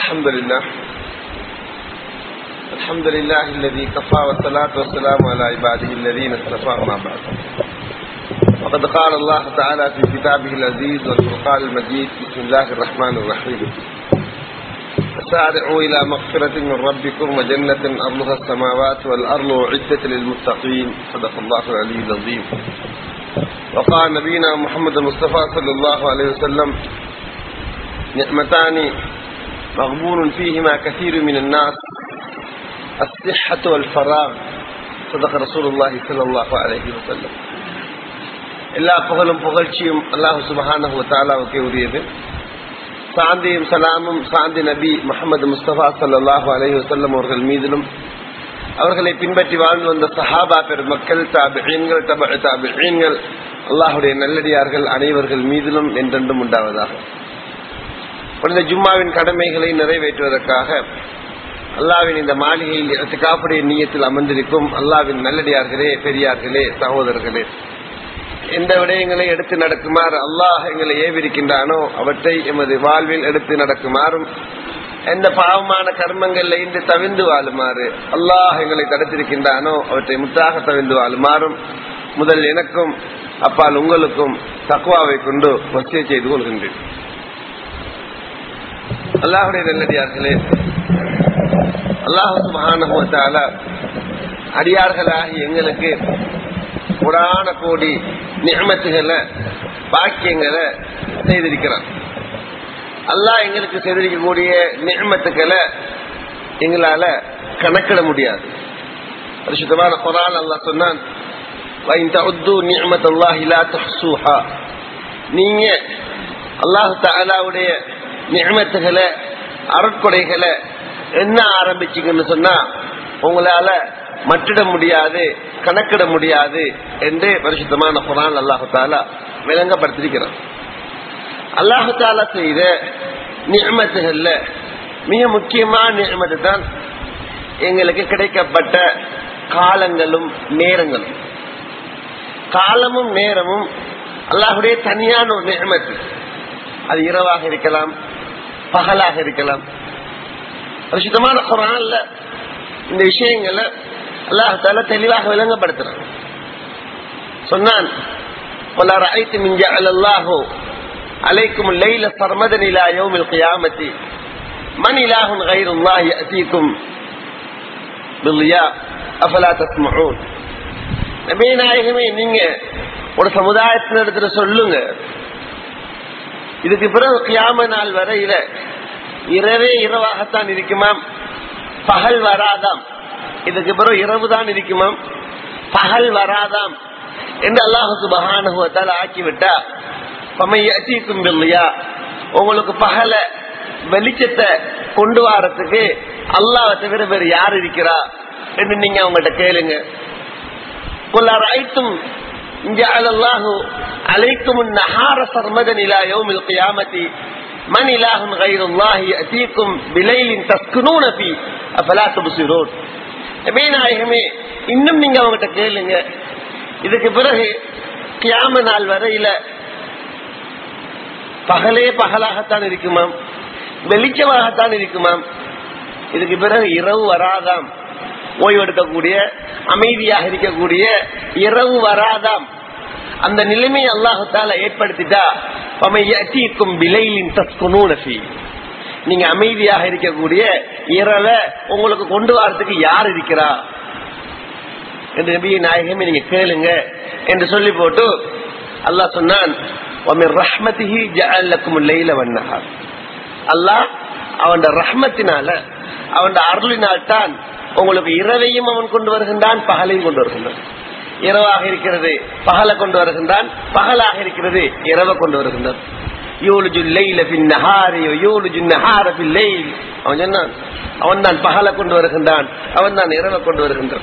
الحمد لله الحمد لله الذي كفى والصلاة والسلام على عباده الذين اصطفى ما بعد وقد قال الله تعالى في كتابه العزيز والفرقان المجيد بسم الله الرحمن الرحيم سارعوا إلى مغفرة من ربكم وجنة أرضها السماوات والأرض أعدت للمتقين صدق الله العلي العظيم وقال نبينا محمد المصطفى صلى الله عليه وسلم نعمتان مغبون فيهما كثير من الناس الصحة والفراغ صدق رسول الله صلى الله عليه وسلم எல்லா புகழும் புகழ்ச்சியும் அல்லாஹு சுபஹானஹு தாலாவுக்கே உரியது சாந்தியும் சலாமும் சாந்தி நபி முகமது முஸ்தபா சல்லாஹூ அலஹி வசல்லம் அவர்கள் மீதிலும் அவர்களை பின்பற்றி வாழ்ந்து வந்த சஹாபா பெருமக்கள் தாபிகள் தப தாபிகள் அல்லாஹுடைய நல்லடியார்கள் அனைவர்கள் மீதிலும் என்றென்றும் உண்டாவதாக இந்த ஜும்மாவின் கடமைகளை நிறைவேற்றுவதற்காக அல்லாவின் இந்த மாளிகையில் காப்புடைய நீயத்தில் அமர்ந்திருக்கும் அல்லாவின் நல்லடியார்களே பெரியார்களே சகோதரர்களே எந்த விடயங்களை எடுத்து நடக்குமாறு அல்லாஹ் எங்களை ஏவிருக்கின்றானோ அவற்றை எமது வாழ்வில் எடுத்து நடக்குமாறும் எந்த பாவமான கர்மங்கள்ல இன்று தவிந்து வாழுமாறு அல்லாஹ் எங்களை தடுத்திருக்கின்றானோ அவற்றை முற்றாக தவிந்து வாழுமாறும் முதல் எனக்கும் அப்பால் உங்களுக்கும் தக்குவாவை கொண்டு வசிய செய்து கொள்கின்றேன் அல்லாஹுடைய நல்லடியார்களே அல்லாஹு மகானகுவத்தால அடியார்களாகி எங்களுக்கு புராண கோடி நியமத்துகளை பாக்கியங்களை செய்திருக்கிறான் அல்லாஹ் எங்களுக்கு செய்திருக்கக்கூடிய நியமத்துக்களை எங்களால கணக்கிட முடியாது பரிசுத்தமான குரான் அல்லாஹ் சொன்னான் நீங்க அல்லாஹு தாலாவுடைய நியமத்துகளை அருட்கொடைகளை என்ன ஆரம்பிச்சீங்கன்னு சொன்னா உங்களால மட்டிட முடியாது கணக்கிட முடியாது என்று பரிசுத்தமான குரான் அல்லாஹு தாலா விளங்கப்படுத்திருக்கிறான் அல்லாஹு தாலா செய்த நியமத்துகள்ல மிக முக்கியமான நியமத்து தான் எங்களுக்கு கிடைக்கப்பட்ட காலங்களும் நேரங்களும் காலமும் நேரமும் அல்லாஹுடைய தனியான ஒரு நியமத்து அது இரவாக இருக்கலாம் பகலாக இருக்கலாம் பரிசுத்தமான குரான்ல இந்த விஷயங்களை அல்லாஹால தெளிவாக விளங்கப்படுத்துறான் சொன்னான் عليكم الليل سرمدا الى يوم القيامه من اله غير الله ياتيكم بالضياء افلا تسمعون நபி நாயகமே நீங்க ஒரு சமுதாயத்தினிடத்துல சொல்லுங்க இதுக்கு பிறகு கியாம நாள் வரையில இரவே இரவாகத்தான் இருக்குமாம் பகல் வராதாம் இதுக்கு பிறகு இரவு தான் இருக்குமாம் பகல் வராதாம் என்று அல்லாஹு சுபகானுவத்தால் ஆக்கிவிட்டா பமையீக்கும் இல்லையா உங்களுக்கு பகல வெளிச்சத்தை கொண்டு வரத்துக்கு அல்லாஹ் தவிர வேறு யார் இருக்கிறா என்று நீங்க அவங்கள்ட்ட கேளுங்க ஐத்தும் عليكم النهار سرمدا الى يوم القيامه من اله غير الله ياتيكم بليل تسكنون فيه افلا تبصرون நாயகமே இன்னும் நீங்க அவங்ககிட்ட கேளுங்க இதுக்கு பிறகு கியாம நாள் வரையில பகலே பகலாகத்தான் இருக்குமாம் வெளிச்சமாகத்தான் இருக்குமாம் இதுக்கு பிறகு இரவு வராதாம் ஓய்வெடுக்கக்கூடிய அமைதியாக இருக்கக்கூடிய இரவு வராதாம் அந்த நிலைமையை அல்லாஹால ஏற்படுத்திட்டா விலையின் தஸ்குனூனி நீங்க அமைதியாக இருக்கக்கூடிய இரவை உங்களுக்கு கொண்டு வரதுக்கு யார் இருக்கிறா என்று நபிய நாயகமே நீங்க கேளுங்க என்று சொல்லி போட்டு அல்லாஹ் சொன்னான் அல்லாஹ் அவன் ரஹ்மத்தினால அவன் அருளினால் தான் உங்களுக்கு இரவையும் அவன் கொண்டு வருகின்றான் பகலையும் கொண்டு வருகின்றான் இரவாக இருக்கிறது பகலை கொண்டு வருகின்றான் பகலாக இருக்கிறது இரவை கொண்டு வருகின்றான் அவன் சொன்னான் அவன் தான் பகலை கொண்டு வருகின்றான் அவன் தான் இரவை கொண்டு வருகின்றான்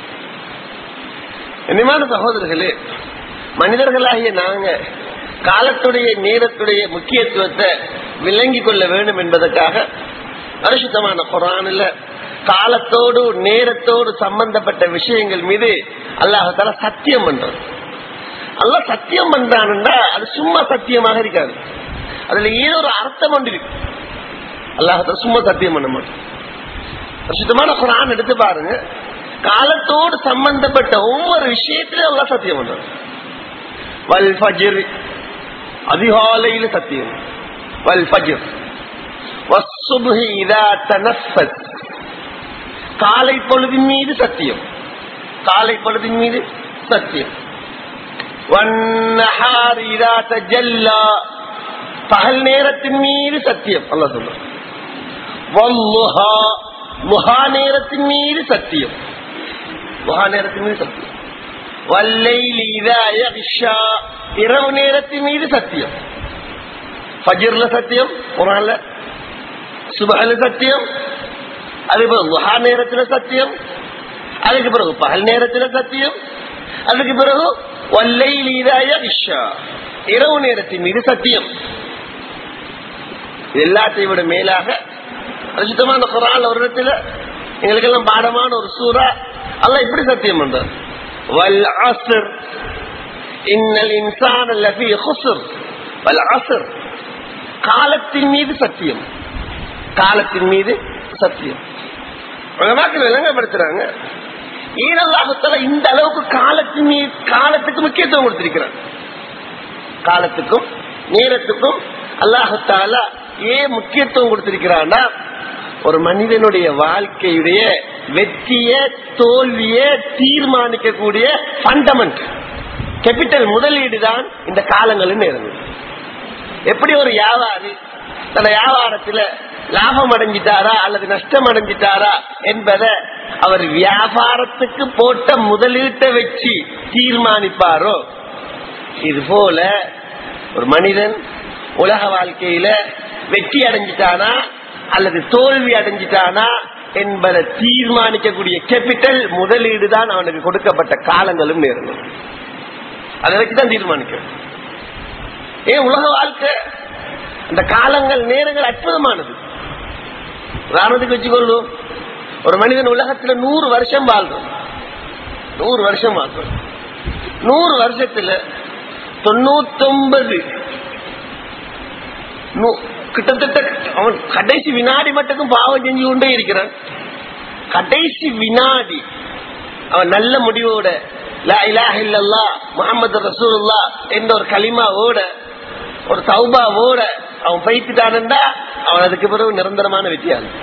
இனிமான சகோதரர்களே மனிதர்களாகிய நாங்க காலத்துடைய நேரத்துடைய முக்கியத்துவத்தை விளங்கி கொள்ள வேண்டும் என்பதற்காக பரிசுத்தமான குரானில் காலத்தோடு நேரத்தோடு சம்பந்தப்பட்ட விஷயங்கள் மீது அல்லாஹால சத்தியம் பண்றான் அல்ல சத்தியம் பண்றான்டா அது சும்மா சத்தியமாக இருக்காது அதுல ஏதோ ஒரு அர்த்தம் ஒன்று இருக்கு அல்லாஹத்தை சும்மா சத்தியம் பண்ண மாட்டோம் பிரசித்தமான குரான் எடுத்து பாருங்க காலத்தோடு சம்பந்தப்பட்ட ஒவ்வொரு விஷயத்திலும் அல்லாஹ் சத்தியம் பண்றான் வல் ஃபஜ்ர் அதிகாலையில சத்தியம் வல் ஃபஜ்ர் வஸ்ஸுப்ஹி இதா தனஃபஸ் காலை பொழுதின் மீது சத்தியம் காலை பொழுதின் மீது சத்தியம் வன்னஹார் இதா தஜல்லா பகல் நேரத்தின் மீது சத்தியம் அல்ல சொல்ற வல்லுஹா முகா நேரத்தின் மீது சத்தியம் முகா நேரத்தின் மீது சத்தியம் வல்லைலி இதா யக்ஷா இரவு நேரத்தின் மீது சத்தியம் ஃபஜ்ர்ல சத்தியம் குரான்ல சுபஹல சத்தியம் அதுக்கு பிறகு முகா நேரத்துல சத்தியம் அதுக்கு பிறகு பகல் நேரத்துல சத்தியம் அதுக்கு பிறகு வல்லைலி இதா யக்ஷா இரவு நேரத்தின் மீது சத்தியம் இது எல்லாத்தையும் விட மேலாக அரிசித்தமான குரான் ஒரு இடத்துல எங்களுக்கெல்லாம் பாடமான ஒரு சூறா அல்ல இப்படி சத்தியம் பண்றார் வல் அஸ்ர் இன்னல் இன்சான் லஃபி ஹுஸ்ர் வல் அஸ்ர் காலத்தின் மீது சத்தியம் காலத்தின் மீது சத்தியம் மக்கள் விளங்கப்படுத்துறாங்க ஈரல்லாகத்தால இந்த அளவுக்கு காலத்தின் மீது காலத்துக்கு முக்கியத்துவம் கொடுத்திருக்கிறார் காலத்துக்கும் நேரத்துக்கும் அல்லாஹத்தால ஏன் முக்கியத்துவம் கொடுத்திருக்கிறான்னா ஒரு மனிதனுடைய வாழ்க்கையுடைய வெற்றிய தோல்விய தீர்மானிக்கக்கூடிய ஃபண்டமெண்ட் கேபிட்டல் முதலீடு தான் இந்த காலங்களில் நேரம் எப்படி ஒரு வியாபாரி தன் வியாபாரத்துல லாபம் அடைஞ்சிட்டாரா அல்லது நஷ்டம் அடைஞ்சிட்டாரா என்பதை அவர் வியாபாரத்துக்கு போட்ட முதலீட்டை வச்சு தீர்மானிப்பாரோ இது போல ஒரு மனிதன் உலக வாழ்க்கையில வெற்றி அடைஞ்சிட்டானா அல்லது தோல்வி அடைஞ்சிட்டானா என்பதை தீர்மானிக்கக்கூடிய கேபிட்டல் முதலீடு தான் அவனுக்கு கொடுக்கப்பட்ட காலங்களும் நேரங்களும் அதை வச்சுதான் தீர்மானிக்கும் ஏன் உலக வாழ்க்கை அந்த காலங்கள் நேரங்கள் அற்புதமானது உதாரணத்துக்கு வச்சுக்கொள்ளும் ஒரு மனிதன் உலகத்துல நூறு வருஷம் வாழ்றோம் நூறு வருஷம் வாழ்றோம் நூறு வருஷத்துல தொண்ணூத்தொன்பது கிட்டத்தட்ட அவன் கடைசி வினாடி மட்டுக்கும் பாவம் செஞ்சு கொண்டே இருக்கிறான் கடைசி வினாடி அவன் நல்ல முடிவோட லா இலாஹ இல்லல்லா முகமது ரசூலுல்லா என்ற ஒரு களிமாவோட ஒரு சௌபாவோட அவன் பயித்துட்டானண்டா அவன் அதுக்கு பிறகு நிரந்தரமான வெற்றியாளன்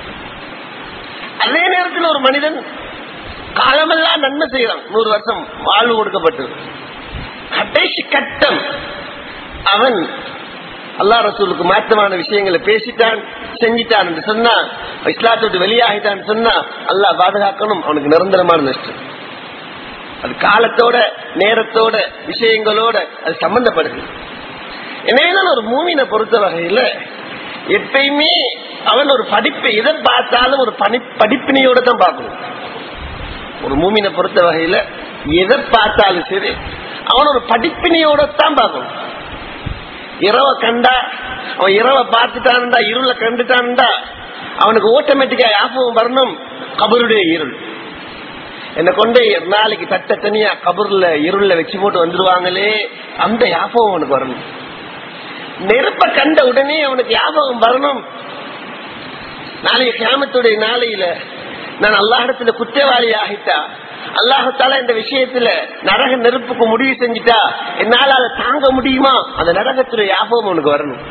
அதே நேரத்தில் ஒரு மனிதன் காலமெல்லாம் நன்மை செய்யறான் நூறு வருஷம் வாழ்வு கொடுக்கப்பட்டது கடைசி கட்டம் அவன் அல்லா ரசூலுக்கு மாற்றமான விஷயங்களை பேசிட்டான் செஞ்சிட்டான் என்று சொன்னா இஸ்லாத்தோட்டு வெளியாகிட்டான் சொன்னா அல்லாஹ் பாதுகாக்கணும் அவனுக்கு நிரந்தரமான நஷ்டம் அது காலத்தோட நேரத்தோட விஷயங்களோட அது சம்பந்தப்படுது எனவே ஒரு மூமினை பொறுத்த வகையில எப்பயுமே அவன் ஒரு படிப்பை எதை பார்த்தாலும் ஒரு பணி படிப்பினையோட தான் பார்க்கணும் ஒரு மூமினை பொறுத்த வகையில எதை பார்த்தாலும் சரி அவன் ஒரு படிப்பினையோட தான் பார்க்கணும் இரவை கண்டா அவன் இரவை பார்த்துட்டான்டா இருள கண்டுட்டான்டா அவனுக்கு ஆட்டோமேட்டிக்கா ஞாபகம் வரணும் கபருடைய இருள் என்ன கொண்டு நாளைக்கு தட்ட தனியா கபூர்ல இருள்ல வச்சு போட்டு வந்துருவாங்களே அந்த ஞாபகம் அவனுக்கு வரணும் நெருப்ப கண்ட உடனே அவனுக்கு ஞாபகம் வரணும் நாளைக்கு கிராமத்துடைய நாளையில நான் அல்லாஹிடத்துல குற்றவாளி ஆகிட்டா அல்லாஹத்தால இந்த விஷயத்துல நரக நெருப்புக்கு முடிவு செஞ்சுட்டா என்னால அதை தாங்க முடியுமா அந்த நரகத்துடைய ஞாபகம் உனக்கு வரணும்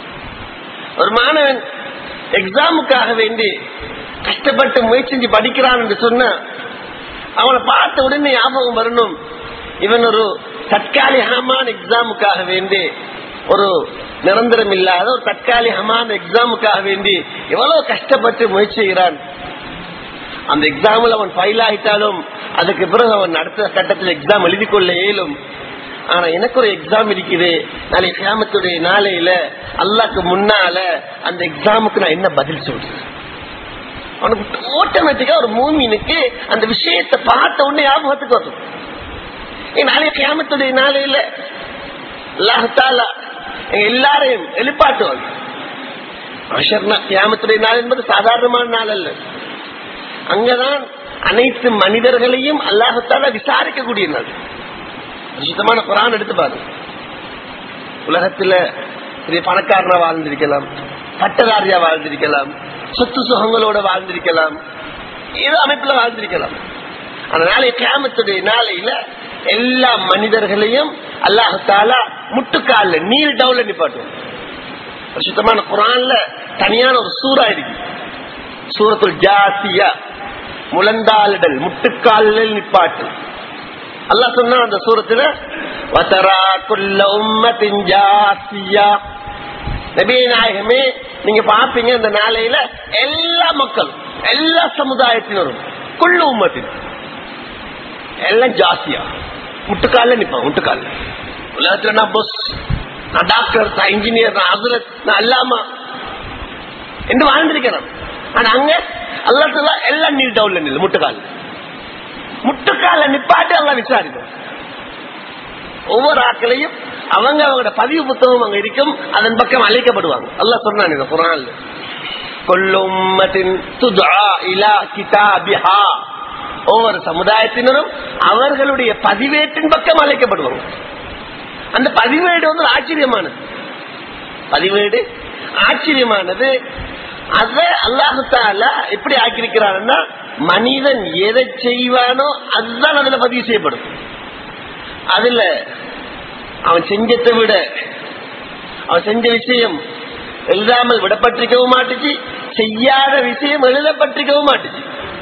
ஒரு மாணவன் எக்ஸாமுக்காக வேண்டி கஷ்டப்பட்டு முயற்சி செஞ்சு படிக்கிறான் என்று சொன்ன அவனை பார்த்த உடனே ஞாபகம் வரணும் இவன் ஒரு தற்காலிகமான எக்ஸாமுக்காக வேண்டி ஒரு நிரந்தரம் இல்லாத ஒரு தற்காலிகமான எக்ஸாமுக்காக வேண்டி எவ்வளவு கஷ்டப்பட்டு முயற்சி செய்கிறான் அந்த எக்ஸாமில் அவன் ஃபைல் ஆகிட்டாலும் அதுக்கு பிறகு அவன் அடுத்த கட்டத்தில் எக்ஸாம் எழுதி கொள்ள இயலும் ஆனா எனக்கு ஒரு எக்ஸாம் இருக்குது நாளை கிராமத்துடைய நாளையில அல்லாக்கு முன்னால அந்த எக்ஸாமுக்கு நான் என்ன பதில் சொல்றேன் அவனுக்கு ஆட்டோமேட்டிக்கா ஒரு மூமினுக்கு அந்த விஷயத்தை பார்த்த உடனே ஞாபகத்துக்கு வரும் நாளைய கிராமத்துடைய நாளையில அல்லாஹாலா எங்க எல்லாரையும் எழுப்பாட்டுவாங்க கிராமத்துடைய நாள் என்பது சாதாரணமான நாள் அல்ல அங்கதான் அனைத்து மனிதர்களையும் அல்லாஹத்தால விசாரிக்கக்கூடிய நாள் சுத்தமான குரான் எடுத்து பாருங்க உலகத்துல பெரிய பணக்காரனா வாழ்ந்திருக்கலாம் பட்டதாரியா வாழ்ந்திருக்கலாம் சொத்து சுகங்களோட வாழ்ந்திருக்கலாம் ஏதோ அமைப்புல வாழ்ந்திருக்கலாம் அந்த நாளை கிராமத்துடைய நாளையில எல்லா மனிதர்களையும் அல்லாஹால முட்டுக்கால நீல் டவுல நிப்பாட்டுவோம் சுத்தமான குரான்ல தனியான ஒரு சூறா இருக்கு சூரத்துல் ஜாசியா முழந்தாளிடல் முட்டுக்காலில் நிப்பாட்டு அல்லாஹ் சொன்ன அந்த சூரத்துல வதரா குல்ல உம்மத்தின் ஜாசியா நபிய நாயகமே நீங்க பாப்பீங்க இந்த நாளையில எல்லா மக்களும் எல்லா சமுதாயத்தினரும் குள்ள உம்மத்தின் எல்லாம் ஜாஸ்தியா முட்டுக்கால நிப்பான் முட்டுக்கால உலகத்துல நான் பொஸ் நான் டாக்டர் நான் இன்ஜினியர் நான் அசுரத் நான் அல்லாமா என்று வாழ்ந்திருக்கிறேன் ஆனா அங்க அல்லா எல்லாம் நீல் டவுன்ல நில்லு முட்டுக்கால முட்டுக்கால நிப்பாட்டு எல்லாம் விசாரிக்கும் ஒவ்வொரு ஆட்களையும் அவங்க அவங்களோட பதிவு புத்தகம் அங்க இருக்கும் அதன் பக்கம் அழைக்கப்படுவாங்க அல்லாஹ் சொன்னான் இந்த குரான்ல கொல்லும்மத்தின் துதா இலா கிதாபிஹா ஒவ்வொரு சமுதாயத்தினரும் அவர்களுடைய பதிவேட்டின் பக்கம் அழைக்கப்படுவாங்க அந்த பதிவேடு வந்து ஆச்சரியமானது பதிவேடு ஆச்சரியமானது அத அல்லாஹால எப்படி ஆக்கியிருக்கிறான்னா மனிதன் எதை செய்வானோ அதுதான் அதுல பதிவு செய்யப்படும் அதுல அவன் செஞ்சதை விட அவன் செஞ்ச விஷயம் எழுதாமல் விடப்பட்டிருக்கவும் மாட்டுச்சு செய்யாத விஷயம் எழுதப்பட்டிருக்கவும் மாட்டுச்சு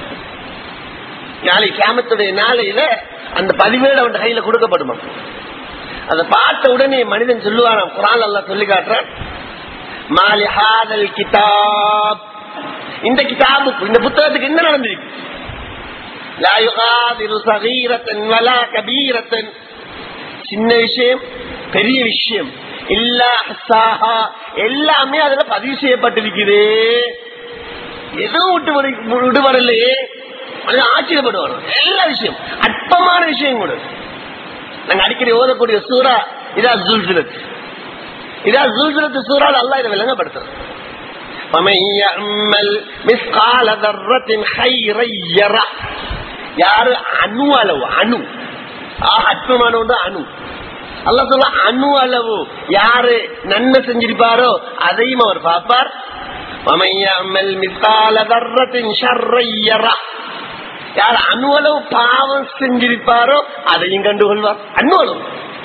நாளை கேமத்துடைய நாளையில அந்த பதிவேடு அவன் கையில கொடுக்கப்படுமா அதை பார்த்த உடனே மனிதன் சொல்லுவான் குரான் அல்லா சொல்லி காட்டுறான் மாலிஹாதல் கிதாப் இந்த கிதாபுக்கு இந்த புத்தகத்துக்கு என்ன நடந்திருக்கு லா யுகாதிரு சகீரத்தன் வலா கபீரத்தன் சின்ன விஷயம் பெரிய விஷயம் எல்லா அஹ்சாஹா, எல்லாமே அதுல பதிவு செய்யப்பட்டிருக்குது எதுவும் விட்டு வர- விடுபடலையே மனிதன் ஆச்சரியப்படுவார் எல்லா விஷயம் அற்பமான விஷயம் கூட நாங்க அடிக்கடி ஓதக்கூடிய சூறா இதா ஜுல்சிலத் இதா ஜுல்சிலத்து சூறா அல்லாஹ் இதை விளங்கப்படுத்துறோம் فمن يعمل مثقال ذرة خيرا يره யாரு அணு அளவு அணு அற்பமான ஒன்று அணு அல்ல சொல்ல அணு அளவு யாரு நன்மை செஞ்சிருப்பாரோ அதையும் அவர் பார்ப்பார் ومن يعمل مثقال ذرة شرا يره யார் அணு அளவு பாவம் செஞ்சிருப்பாரோ அதையும் கண்டுகொள்வார் அணு அளவு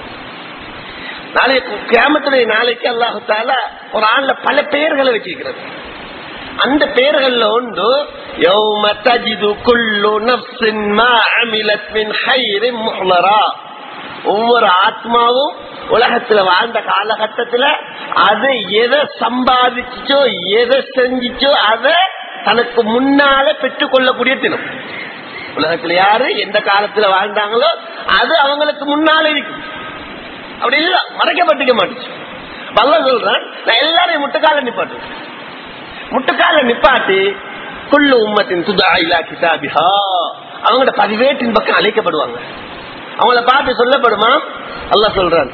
நாளைக்கு கிராமத்துடைய நாளைக்கு அல்லாஹால ஒரு ஆள்ல பல பெயர்களை வச்சிருக்கிறது அந்த பெயர்கள்ல உண்டு யௌம தஜிது குல்லு நஃப்ஸின் மா அமிலத் மின் ஹைரின் முஹ்லரா ஒவ்வொரு ஆத்மாவும் உலகத்துல வாழ்ந்த காலகட்டத்துல அது எதை சம்பாதிச்சோ எதை செஞ்சிச்சோ அதை தனக்கு முன்னால பெற்றுக்கொள்ளக்கூடிய தினம் உலகத்துல யாரு எந்த காலத்துல வாழ்ந்தாங்களோ அது அவங்களுக்கு முன்னால இருக்கும் அப்படி இல்ல மறைக்கப்பட்டிருக்க மாட்டுச்சு பல்ல சொல்றேன் நான் எல்லாரையும் முட்டுக்கால நிப்பாட்டு முட்டுக்கால நிப்பாட்டி குள்ளு உம்மத்தின் துதா இலா கிதாபிஹா அவங்களோட பதிவேட்டின் பக்கம் அழைக்கப்படுவாங்க அவங்கள பார்த்து சொல்லப்படுமா அல்லாஹ் சொல்றான்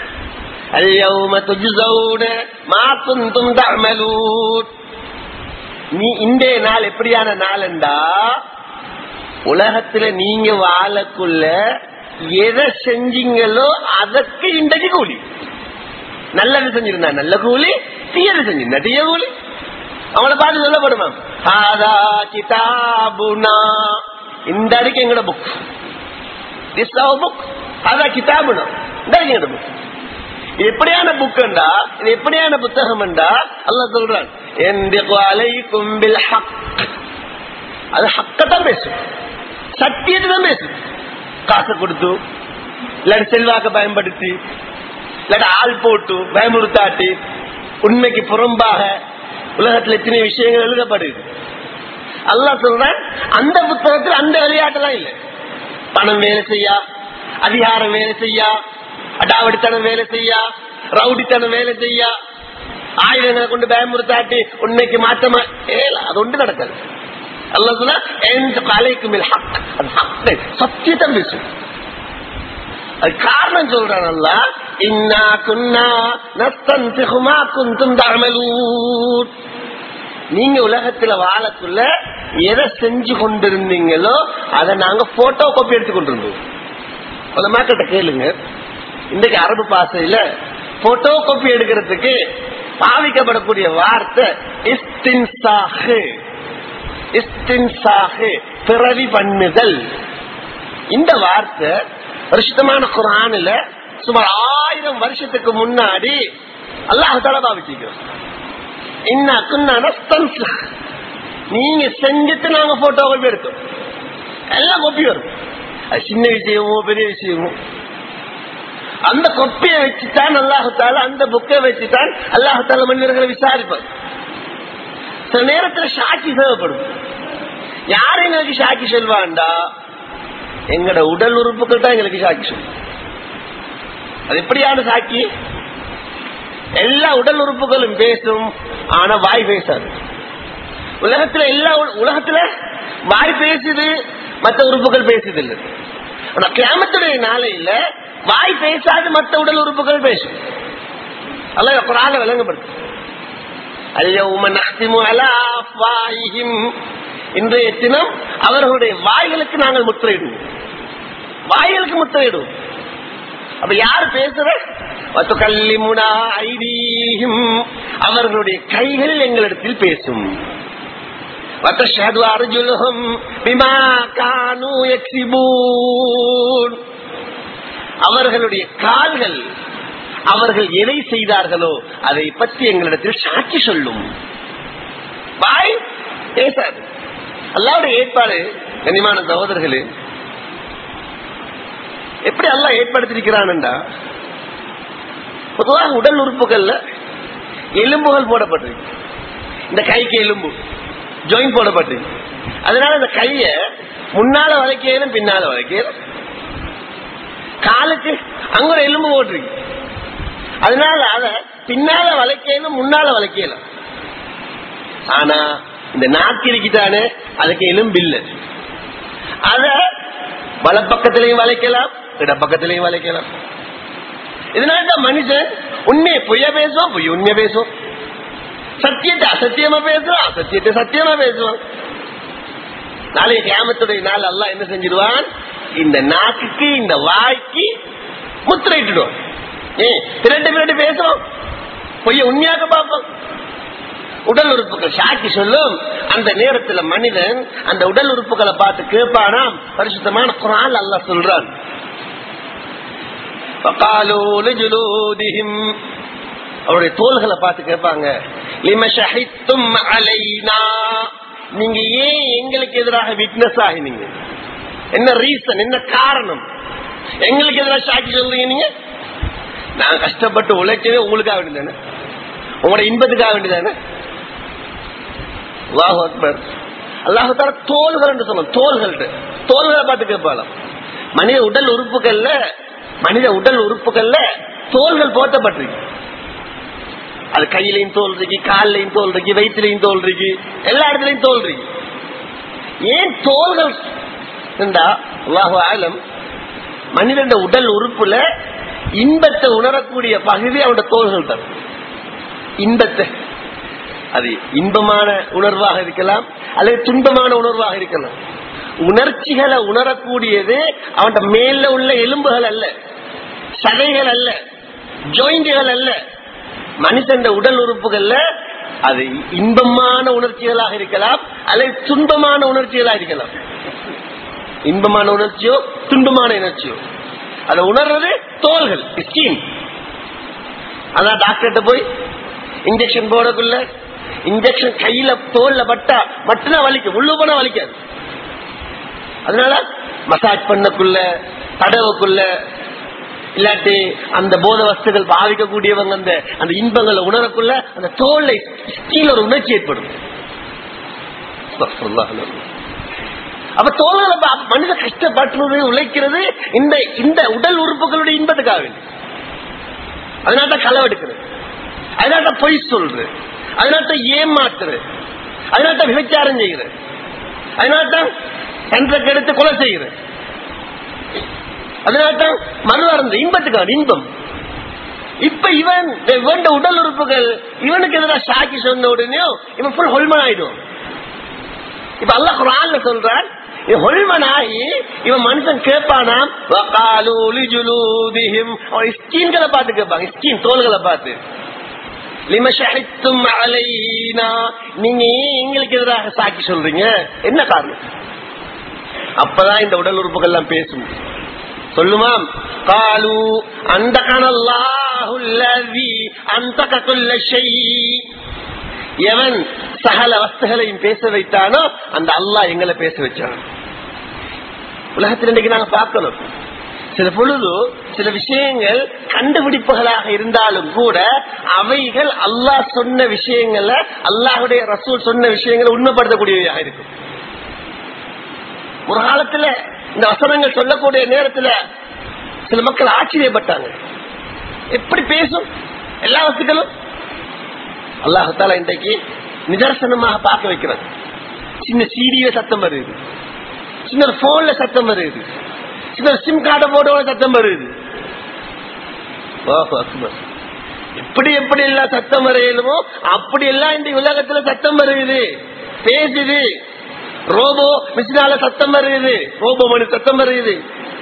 اليوم تجزون ما كنتم تعملون நீ இன்றைய நாள் எப்படியான நாள்ண்டா உலகத்துல நீங்க வாழக்குள்ள எதை செஞ்சீங்களோ அதற்கு இன்றைக்கு கூலி நல்லது செஞ்சிருந்தா நல்ல கூலி தீயது செஞ்சிருந்தா தீய கூலி அவங்கள பார்த்து சொல்லப்படுமா ஹாதா கிதாபுனா இந்த அடிக்கு எங்கட புக் திஸ் அவர் புக் ஹாதா கிதாபுனா இந்த அடிக்கு எங்கட புக் இது எப்படியான புக்குண்டா இது எப்படியான புத்தகம் அல்ல சொல்றான் எந்திகு அலைக்கும் பில் ஹக் அது ஹக்கத்தான் பேசும் சத்தியத்தை தான் பேசும் காசை கொடுத்து இல்லாட்டி செல்வாக்க பயன்படுத்தி இல்லாட்டி ஆள் போட்டு பயமுறுத்தாட்டி உண்மைக்கு புறம்பாக உலகத்துல எத்தனை விஷயங்கள் எழுதப்படுது அல்லாஹ் சொல்றேன் அந்த புத்தகத்தில் அந்த விளையாட்டுலாம் இல்லை பணம் வேலை செய்யா அதிகாரம் வேலை செய்யா அடாவடித்தனம் வேலை செய்யா ரவுடித்தனம் வேலை செய்யா ஆயுதங்களை கொண்டு பயமுறுத்தாட்டி உண்மைக்கு மாற்றமா ஏல அது ஒன்று நடக்காது அல்லா சொன்னா எந்த கலைக்கும் ஹக் அது ஹக் சத்தியத்தம் பேசும் அது காரணம் சொல்றான் அல்ல இன்னா குன்னா நஸ்தன்சிகுமா குந்தும் தமலூர் நீங்க உலகத்துல வாழக்குள்ள எதை செஞ்சு கொண்டிருந்தீங்களோ அதை நாங்க போட்டோ காப்பி எடுத்து கொண்டிருந்தோம் பல மக்கள்கிட்ட கேளுங்க இன்றைக்கு அரபு பாசையில போட்டோ காப்பி எடுக்கிறதுக்கு பாவிக்கப்படக்கூடிய வார்த்தை இஸ்தின்சாஹு இஸ்தின்சாஹு பிறவி பண்ணுதல் இந்த வார்த்தை வருஷத்தமான குரானில் சுமார் ஆயிரம் வருஷத்துக்கு முன்னாடி அல்லாஹால பாவிச்சிக்கிறோம் இன்னா குன்னா நஸ்தன்சிஹ். நீங்க செஞ்சுட்டு நாங்க போட்டோக்கள் எடுத்தோம் எல்லாம் கொப்பி வரும் அது சின்ன விஷயமோ பெரிய விஷயமோ அந்த கொப்பியை வச்சுதான் அல்லாஹால அந்த புக்கை வச்சுதான் அல்லாஹால மனிதர்களை விசாரிப்பார் சில நேரத்துல சாட்சி தேவைப்படும் யார் எங்களுக்கு சாட்சி சொல்வாண்டா எங்கட உடல் உறுப்புகள் தான் எங்களுக்கு சாட்சி சொல்லும் அது எப்படியான சாட்சி எல்லா உடல் உறுப்புகளும் பேசும் ஆனா வாய் பேசாது உலகத்துல எல்லா உ- உலகத்துல வாய் பேசுது மற்ற உறுப்புகள் பேசுது இல்லை ஆனா கிராமத்துடைய நாளையில வாய் பேசாது மற்ற உடல் உறுப்புகள் பேசும் அல்ல குரான விளங்கப்படுத்து اليوم نختم على أفواههم இன்றைய தினம் அவர்களுடைய வாய்களுக்கு நாங்கள் முத்திரையிடுவோம் வாய்களுக்கு முத்திரையிடுவோம் அப்ப யார் பேசுற வத்துக்கல்லிமுனா ஐதீஹிம் அவர்களுடைய கைகள் எங்களிடத்தில் பேசும் வத்தஷஹது அர்ஜுலுஹும் பிமா கானூ யக்ஸிபூன் அவர்களுடைய கால்கள் அவர்கள் எதை செய்தார்களோ அதை பற்றி எங்களிடத்தில் சாட்சி சொல்லும் வாய் பேசாது அல்லாவுடைய ஏற்பாடு கனிமான சகோதரர்களே எப்படி அல்லாஹ் ஏற்படுத்திருக்கிறான்டா பொதுவாக உடல் உறுப்புகள்ல எலும்புகள் போடப்பட்டிருக்கு இந்த கைக்கு எலும்பு ஜாயின் போடப்பட்டிருக்கு அதனால இந்த கைய முன்னால வளைக்கலும் பின்னால வளைக்கலும் காலுக்கு அங்க ஒரு எலும்பு போட்டிருக்கு அதனால அத பின்னால வளைக்கலும் முன்னால வளைக்கலாம் ஆனா இந்த நாக்கு இருக்குதானே அதுக்கு எலும்பு இல்லை அத வலப்பக்கத்திலையும் வளைக்கலாம் இடப்பக்கத்திலையும் வளைக்கலாம் இதனால தான் மனுஷன் உண்மையை பொய்ய பேசுவான் பொய் உண்மையை பேசுவான் சத்தியத்தை அசத்தியமா பேசுவான் அசத்தியத்தை சத்தியமா பேசுவான் நாளைய கேமத்துடைய நாள் எல்லாம் என்ன செஞ்சிருவான் இந்த நாக்குக்கு இந்த வாய்க்கு முத்திரையிட்டுடுவான் ஏ பிரண்டு பிரண்டு பேசுவோம் பொய்ய உண்மையாக பார்ப்போம் உடல் உறுப்புகள் சாட்சி சொல்லும் அந்த நேரத்துல மனிதன் அந்த உடல் உறுப்புகளை பார்த்து கேட்பானாம் பரிசுத்தமான குரான் அல்லாஹ் சொல்றான் فقالوا لجلودهم அவருடைய தோள்களை பார்த்து கேட்பாங்க லிம ஷஹித்தும் அலைனா நீங்க ஏன் எங்களுக்கு எதிராக விட்னஸ் ஆகினீங்க என்ன ரீசன் என்ன காரணம் எங்களுக்கு எதிராக சாட்சி சொல்றீங்க நீங்க நான் கஷ்டப்பட்டு உழைச்சதே உங்களுக்காக வேண்டியதானே உங்களோட இன்பத்துக்காக வேண்டியதானே அல்லாஹு அக்பர் அல்லாஹு தால தோள்கள் என்று சொன்னோம் தோள்கள் தோள்களை பார்த்து கேட்பாளாம் மனித உடல் உறுப்புகள்ல மனித உடல் உறுப்புகள்ல தோள்கள் போட்டப்பட்டிருக்கு அது கையிலையும் தோல் இருக்கு காலிலையும் தோல் இருக்கு வயிற்றுலையும் தோல் இருக்கு எல்லா இடத்துலயும் தோல் இருக்கு ஏன் தோள்கள் இருந்தா அல்லாஹு ஆலம் மனிதன் உடல் உறுப்புல இன்பத்தை உணரக்கூடிய பகுதி அவனோட தோள்கள் தான் இன்பத்தை அது இன்பமான உணர்வாக இருக்கலாம் அல்லது துன்பமான உணர்வாக இருக்கலாம் உணர்ச்சிகளை உணரக்கூடியது அவன் மேல உள்ள எலும்புகள் அல்ல சதைகள் அல்ல ஜாயிண்டுகள் அல்ல மனுஷன் உடல் உறுப்புகள்ல அது இன்பமான உணர்ச்சிகளாக இருக்கலாம் அல்லது துன்பமான உணர்ச்சிகளாக இருக்கலாம் இன்பமான உணர்ச்சியோ துன்பமான உணர்ச்சியோ அதை உணர்றது தோள்கள் ஸ்கீம் அதான் டாக்டர்கிட்ட போய் இன்ஜெக்ஷன் போடக்குள்ள இன்ஜெக்ஷன் கையில தோல்ல பட்டா மட்டும்தான் வலிக்கும் உள்ளு போனா வலிக்காது அதனால மசாஜ் பண்ணக்குள்ள தடவுக்குள்ள இல்லாட்டி அந்த போத வஸ்துகள் பாதிக்கக்கூடியவங்க அந்த அந்த இன்பங்களை உணரக்குள்ள அந்த தோல்லை ஸ்கீல் ஒரு உணர்ச்சி ஏற்படும் அப்ப தோல்களை மனித கஷ்டப்படுறது உழைக்கிறது இந்த இந்த உடல் உறுப்புகளுடைய இன்பத்துக்காக வேண்டி அதனால்தான் களவெடுக்கிறது அதனால்தான் பொய் சொல்றது அதனால்தான் ஏமாத்துறது அதனால்தான் விபச்சாரம் செய்கிறது அதனால்தான் கண்ட்ரக்ட் எடுத்து கொலை செய்கிறது அதனால்தான் மறு அறந்த இன்பத்துக்கான இன்பம் இப்ப இவன் இவன் உடல் உறுப்புகள் இவனுக்கு எதிராக சாக்கி சொன்ன உடனே இவன் ஃபுல் ஹொல்மன் ஆயிடும் இப்ப அல்ல குரான்ல சொல்றான் ஹொல்மன் ஆகி இவன் மனுஷன் கேட்பானாம் ஸ்கீன்களை பார்த்து கேட்பாங்க ஸ்கீன் தோள்களை பார்த்து லிம ஷஹித்தும் அலைனா நீங்க ஏன் எங்களுக்கு எதிராக சாக்கி சொல்றீங்க என்ன காரணம் அப்பதான் இந்த உடல் உறுப்புகள் எல்லாம் பேசும் சொல்லுமாம் காலு அந்த கனல்லாஹுல்லதி அந்த கக்குள்ள எவன் சகல வஸ்துகளையும் பேச வைத்தானோ அந்த அல்லாஹ் எங்களை பேச வச்சான் உலகத்தில் இன்றைக்கு நாங்க பார்க்கணும் சில பொழுது சில விஷயங்கள் கண்டுபிடிப்புகளாக இருந்தாலும் கூட அவைகள் அல்லாஹ் சொன்ன விஷயங்களை அல்லாஹுடைய ரசூல் சொன்ன விஷயங்களை உண்மைப்படுத்தக்கூடியவையாக இருக்கும் ஒரு காலத்துல இந்த வசனங்கள் சொல்லக்கூடிய நேரத்துல சில மக்கள் ஆச்சரியப்பட்டாங்க எப்படி பேசும் எல்லா வஸ்துக்களும் அல்லாஹால இன்றைக்கு நிதர்சனமாக பார்க்க வைக்கிறது சின்ன சீடியில சத்தம் வருது சின்ன போன்ல சத்தம் வருது சின்ன சிம் கார்டை போட்டோட சத்தம் வருது ஓஹோ, அக்பர். எப்படி எப்படி எல்லாம் சத்தம் வரையணுமோ அப்படி எல்லாம் இந்த உலகத்துல சத்தம் வருது பேசுது ரோபோ மிஷினால சத்தம் வருது ரோபோ மணி சத்தம் வருது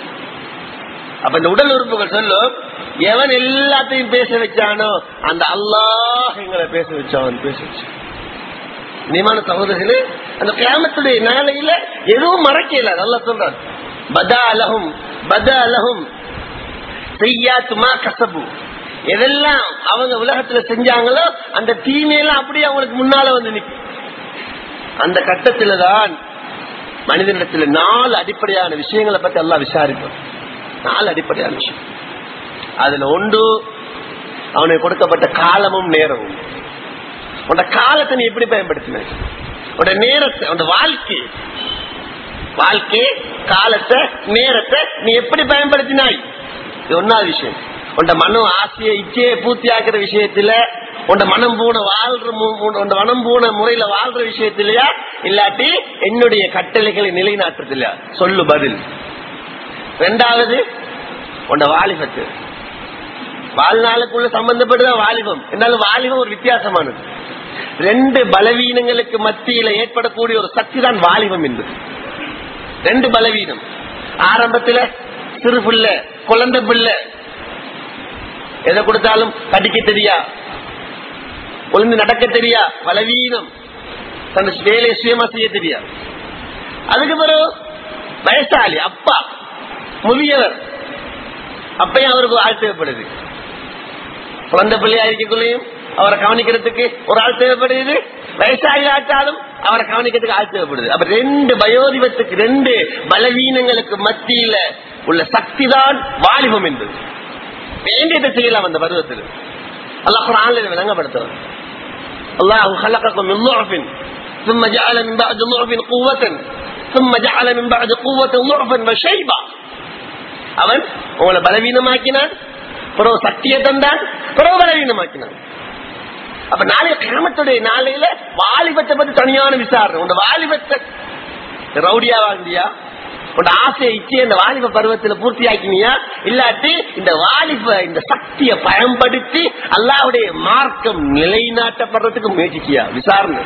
அப்ப இந்த உடல் உறுப்புகள் சொல்லும் எவன் எல்லாத்தையும் பேச வச்சானோ அந்த அல்லாஹ் எங்களை பேச வச்சான் பேச வச்சான் நியமான சகோதரர்களே அந்த கிராமத்துடைய நாளையில எதுவும் மறைக்கல நல்லா சொல்றான் பதா அலகும் பதா அலகும் செய்யாத்துமா கசபு எதெல்லாம் அவங்க உலகத்துல செஞ்சாங்களோ அந்த தீமையெல்லாம் அப்படியே அவங்களுக்கு முன்னால வந்து நிற்கும் அந்த கட்டத்துல தான் மனிதனிடத்துல நாலு அடிப்படையான விஷயங்களை பத்தி எல்லாம் விசாரிப்போம் நாலு அடிப்படையான விஷயம் அதுல ஒன்று அவனுக்கு கொடுக்கப்பட்ட காலமும் நேரமும் உன்னோட காலத்தை நீ எப்படி பயன்படுத்தின உன்னோட நேரத்தை உன்னோட வாழ்க்கை வாழ்க்கை காலத்தை நேரத்தை நீ எப்படி பயன்படுத்தினாய் இது ஒன்னாவது விஷயம் உண்ட மனம் ஆசையை இச்சையை பூர்த்தி ஆக்குற விஷயத்துல உண்ட மனம் பூன வாழ்ற மு- உண்ட மனம் பூன முறையில வாழ்ற விஷயத்திலயா இல்லாட்டி என்னுடைய கட்டளைகளை நிலைநாட்டுறதில்லையா சொல்லு பதில் ரெண்டாவது உண்ட வாலிபத்து வாழ்நாளுக்குள்ள சம்பந்தப்பட்டதா வாலிபம் இருந்தாலும் வாலிபம் ஒரு வித்தியாசமானது ரெண்டு பலவீனங்களுக்கு மத்தியில ஏற்படக்கூடிய ஒரு சக்தி தான் வாலிபம் என்பது ரெண்டு பலவீனம் ஆரம்பத்துல சிறு பிள்ளை குழந்தை பிள்ளை எதை கொடுத்தாலும் படிக்க தெரியா ஒழுங்கு நடக்க தெரியா பலவீனம் தன் வேலையை சுயமா செய்ய தெரியா அதுக்கு பிறகு வயசாளி அப்பா முதியவர் அப்பயும் அவருக்கு ஆள் தேவைப்படுது குழந்தை பிள்ளையா இருக்கக்குள்ளேயும் அவரை கவனிக்கிறதுக்கு ஒரு ஆள் தேவைப்படுது வயசாகி ஆச்சாலும் அவரை கவனிக்கிறதுக்கு ஆள் தேவைப்படுது அப்ப ரெண்டு பயோதிபத்துக்கு ரெண்டு பலவீனங்களுக்கு மத்தியில உள்ள சக்தி தான் வாலிபம் என்பது வேண்டியதை செய்யலாம் அந்த பருவத்தில் அல்லாஹ் குரான்ல விளங்கப்படுத்துவார் அல்லாஹ் خلقكم من ضعف ثم جعل من بعد ضعف قوة ثم جعل من بعد قوة ضعفا وشيبا அவன் உங்களை பலவீனமாக்கினான் பிறகு சக்தியை தந்தான் பிறகு பலவீனமாக்கினான் அப்ப நாளைய கிராமத்துடைய நாளையில வாலிபத்தை பத்தி தனியான விசாரணை உங்க வாலிபத்தை ரவுடியா வாழ்ந்தியா உன் ஆசையை இச்சையை இந்த வாலிப பருவத்துல பூர்த்தியாக்கினியா இல்லாட்டி இந்த வாலிப இந்த சக்தியை பயன்படுத்தி அல்லாவுடைய மார்க்கம் நிலைநாட்டப்படுறதுக்கு முயற்சிக்கியா விசாரணை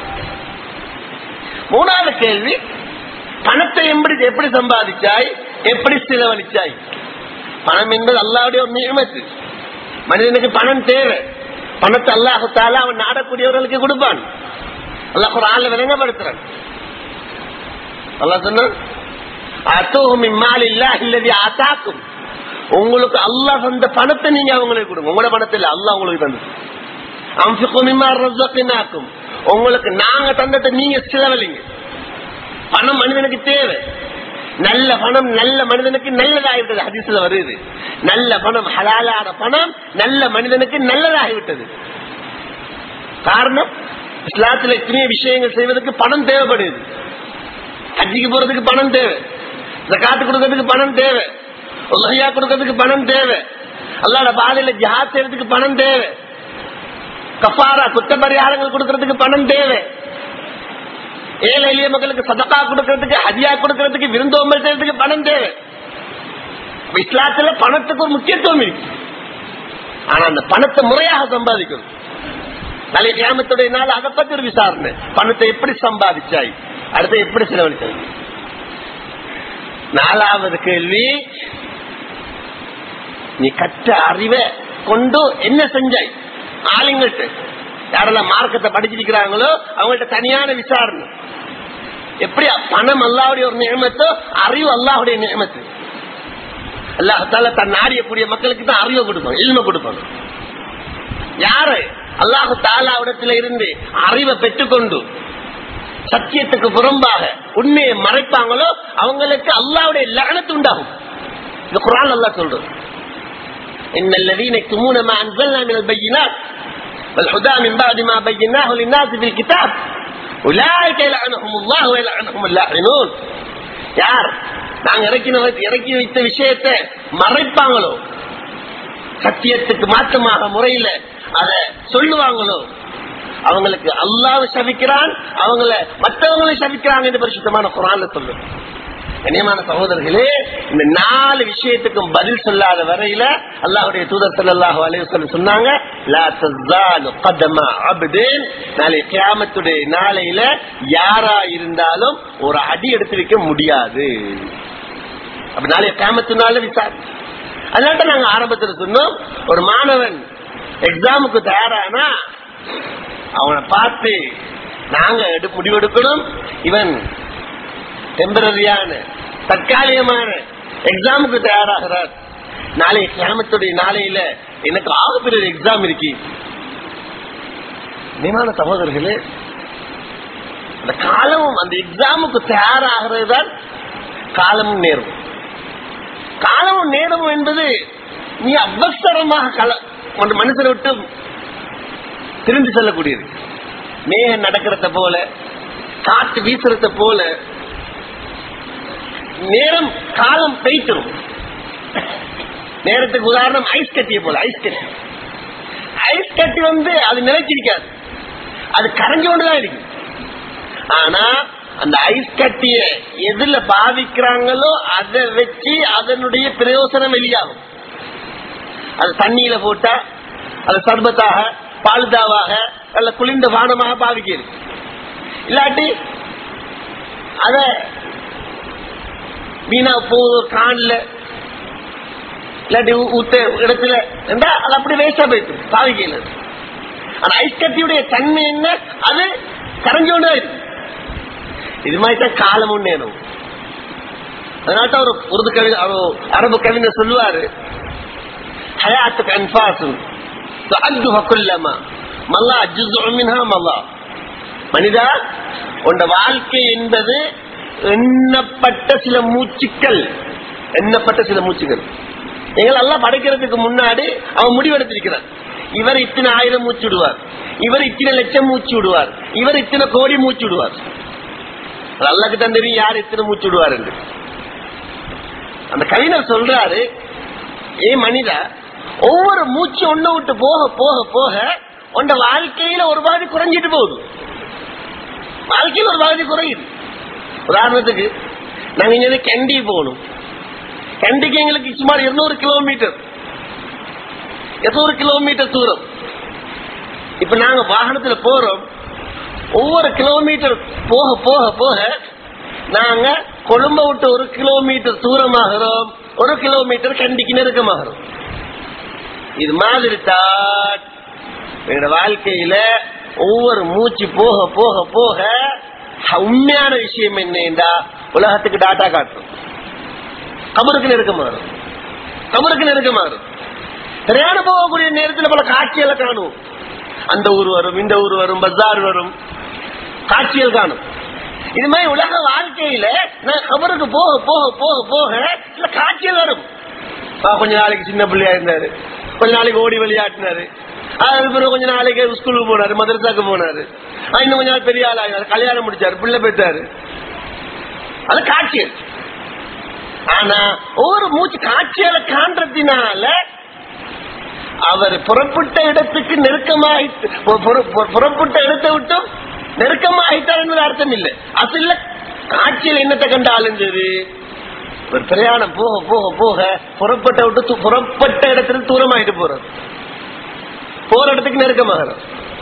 மூணாவது கேள்வி பணத்தை எப்படி எப்படி சம்பாதிச்சாய் எப்படி செலவழிச்சாய் பணம் என்பது அல்லாவுடைய ஒரு நியமத்து மனிதனுக்கு பணம் தேவை பணத்தை அல்லாஹால அவன் நாடக்கூடியவர்களுக்கு கொடுப்பான் அல்லாஹ் ஒரு ஆளை விளங்கப்படுத்துறான் அல்லாஹ் சொன்னான் அத்தோஹும் இம்மால் இல்லா இல்லதி ஆத்தாக்கும் உங்களுக்கு அல்லாஹ் தந்த பணத்தை நீங்க அவங்களுக்கு கொடுங்க உங்களோட பணத்தை இல்ல அல்லாஹ் உங்களுக்கு தந்தது அம்சுக்கும் இம்மார் ரஸ்ஸக்கினாக்கும் உங்களுக்கு நாங்க தந்ததை நீங்க செலவழிங்க பணம் மனிதனுக்கு தேவை நல்ல பணம் நல்ல மனிதனுக்கு நல்லதாகிவிட்டது ஹதீஸ்ல வருது நல்ல பணம் ஹலாலான பணம் நல்ல மனிதனுக்கு நல்லதாகிவிட்டது காரணம் இஸ்லாத்துல எத்தனையோ விஷயங்கள் செய்வதற்கு பணம் தேவைப்படுது ஹஜ்ஜிக்கு போறதுக்கு பணம் தேவை ஜகாத்து கொடுக்கறதுக்கு பணம் தேவை உலகையா கொடுக்கறதுக்கு பணம் தேவை அல்லாட பாதையில ஜஹாத் செய்யறதுக்கு பணம் தேவை கஃபாரா குத்த பரிகாரங்கள் கொடுக்கறதுக்கு பணம் தேவை ஏழை எளிய மக்களுக்கு சதக்கா கொடுக்கறதுக்கு ஹதியா கொடுக்கறதுக்கு விருந்தோம்பல் செய்யறதுக்கு பணம் தேவை அப்ப இஸ்லாத்துல பணத்துக்கு ஒரு முக்கியத்துவம் இருக்கு ஆனா அந்த பணத்தை முறையாக சம்பாதிக்கணும் நாளைய கிராமத்துடைய நாள் அதை பத்தி ஒரு விசாரணை பணத்தை எப்படி சம்பாதிச்சாய் அடுத்து எப்படி செலவழிச்சாய் நாலாவது கேள்வி நீ கற்ற அறிவை கொண்டு என்ன செஞ்சாய் ஆளுங்கள்ட்ட யாரெல்லாம் மார்க்கத்தை படிச்சிருக்கிறாங்களோ அவங்கள்ட்ட தனியான விசாரணை எப்படி பணம் அல்லாவுடைய ஒரு நியமத்தோ அறிவு அல்லாஹுடைய நியமத்து அல்லாஹால தன் நாடியக்கூடிய மக்களுக்கு தான் அறிவை கொடுப்பாங்க இல்ம கொடுப்பாங்க யாரு அல்லாஹு தாலாவிடத்துல இருந்து அறிவை பெற்றுக்கொண்டு சத்தியத்துக்கு புறம்பாக உண்மையை மறைப்பாங்களோ அவங்களுக்கு அல்லாவுடைய லகனத்து உண்டாகும் இந்த குரான் அல்லா சொல்றது ان الذين يكتمون ما انزلنا من البينات والهدى من بعد ما بيناه للناس في الكتاب اولئك يلعنهم الله ويلعنهم اللاعنون யார் நாங்க இறக்கின இறக்கி வைத்த விஷயத்தை மறைப்பாங்களோ சத்தியத்துக்கு மாற்றமாக முறையில அத சொல்லுவாங்களோ அவங்களுக்கு அல்லாஹ் சபிக்கிறான் அவங்கள மற்றவங்களும் சபிக்கிறாங்க என்று பரிசுத்தமான குரான்ல சொல்லு கண்ணியமான சகோதரர்களே இந்த நாலு விஷயத்துக்கும் பதில் சொல்லாத வரையில அல்லாஹுடைய தூதர் சல்லாஹு அலைய சொன்னாங்க நாளை கியாமத்துடைய நாளையில யாரா இருந்தாலும் ஒரு அடி எடுத்து வைக்க முடியாது அப்ப நாளைய கியாமத்துனால விசாரி அதனால நாங்க ஆரம்பத்தில் சொன்னோம் ஒரு மாணவன் எக்ஸாமுக்கு தயாரானா அவனை பார்த்து நாங்க முடிவெடுக்கணும் இவன் டெம்பரரியான தற்காலிகமான எக்ஸாமுக்கு தயாராகிறார் நாளை கிராமத்துடைய நாளையில எனக்கு ஆகப்பெரிய எக்ஸாம் இருக்கு நியமான சகோதரர்களே அந்த காலமும் அந்த எக்ஸாமுக்கு தயாராகிறது தான் காலமும் நேரம் காலமும் நேரமும் என்பது நீ அவசரமாக கல மனுஷனை விட்டு திரும்பி செல்லக்கூடியது மேகம் நடக்கிறத போல காற்று வீசுறத போல நேரம் காலம் பெய்த்திரும் நேரத்துக்கு உதாரணம் ஐஸ் கட்டிய போல ஐஸ் கட்டி ஐஸ் கட்டி வந்து அது நிலைச்சிருக்காது அது கரைஞ்சு கொண்டுதான் இருக்கு ஆனா அந்த ஐஸ் கட்டிய எதுல பாவிக்கிறாங்களோ அதை வச்சு அதனுடைய பிரயோசனம் வெளியாகும் அது தண்ணியில போட்டா அது சர்பத்தாக பால்தாவாக நல்ல குளிர்ந்த பானமாக பாவிக்கிறது இல்லாட்டி அத மீனா போ கான்ல இல்லாட்டி ஊத்த இடத்துல இருந்தா அது அப்படி வேஸ்டா போயிட்டு பாவிக்கல ஆனா ஐஸ் கட்டியுடைய தன்மை என்ன அது கரைஞ்சோண்டா இருக்கு இது மாதிரி தான் காலம் நேரம் அதனால்தான் ஒரு உருது கவி அரபு கவிஞர் சொல்லுவாரு ஹயாத்துக்கு அன்பாசும் மல்லா மல்லா மனிதா உண்ட வாழ்க்கை என்பது எண்ணப்பட்ட சில மூச்சுக்கள் எண்ணப்பட்ட சில மூச்சுக்கள் எங்களை எல்லாம் படைக்கிறதுக்கு முன்னாடி அவன் முடிவெடுத்திருக்கிறான் இவர் இத்தனை ஆயிரம் மூச்சு விடுவார் இவர் இத்தனை லட்சம் மூச்சு விடுவார் இவர் இத்தனை கோடி மூச்சு விடுவார் அல்லாக்கு தான் தெரியும் யார் இத்தனை மூச்சு விடுவார் என்று அந்த கவிஞர் சொல்றாரு ஏ மனிதா ஒவ்வொரு மூச்சு ஒண்ணு விட்டு போக போக போக உண்ட வாழ்க்கையில ஒரு பாதி குறைஞ்சிட்டு போகுது வாழ்க்கையில் ஒரு பாதி குறையுது உதாரணத்துக்கு நாங்க இங்க கண்டி போகணும் கண்டிக்கு எங்களுக்கு சுமார் இருநூறு கிலோமீட்டர் இருநூறு கிலோமீட்டர் தூரம் இப்ப நாங்க வாகனத்துல போறோம் ஒவ்வொரு கிலோமீட்டர் போக போக போக நாங்க கொழும்ப விட்டு ஒரு கிலோமீட்டர் தூரமாகிறோம் ஒரு கிலோமீட்டர் கண்டிக்கு நெருக்கமாகிறோம் இது மாதிரி தான் எங்களோட வாழ்க்கையில ஒவ்வொரு மூச்சு போக போக போக உண்மையான விஷயம் என்னண்டா உலகத்துக்கு டாட்டா காட்டும் கபருக்கு நெருக்கமாறும் கபருக்கு நெருக்கமாறும் பிரயாணம் போகக்கூடிய நேரத்தில் பல காட்சிகளை காணும் அந்த ஊர் வரும் இந்த ஊர் வரும் பஜார் வரும் காட்சிகள் காணும் இது மாதிரி உலக வாழ்க்கையில நான் கபருக்கு போக போக போக போக சில காட்சிகள் வரும் கொஞ்ச நாளைக்கு சின்ன பிள்ளையா இருந்தாரு கொஞ்ச நாளைக்கு ஓடி விளையாட்டினாரு அதுக்கு பிறகு கொஞ்ச நாளைக்கு ஸ்கூலுக்கு போனாரு மதரசாக்கு போனாரு இன்னும் கொஞ்ச நாள் பெரிய ஆள் ஆகினாரு கல்யாணம் முடிச்சாரு பிள்ளை பெற்றாரு அது காட்சியல் ஆனா ஒவ்வொரு மூச்சு காட்சியால காண்றதுனால அவர் புறப்பட்ட இடத்துக்கு நெருக்கமாகி புறப்பட்ட இடத்தை விட்டும் நெருக்கமாகிட்டார் என்பது அர்த்தம் இல்லை அசல்ல காட்சியில் என்னத்தை கண்டாலும் சரி ஒரு பிரயாணம் போக போக போக புறப்பட்ட விட்டு புறப்பட்ட இடத்துல தூரமாயிட்டு போறது போற இடத்துக்கு நெருக்கமாகிறது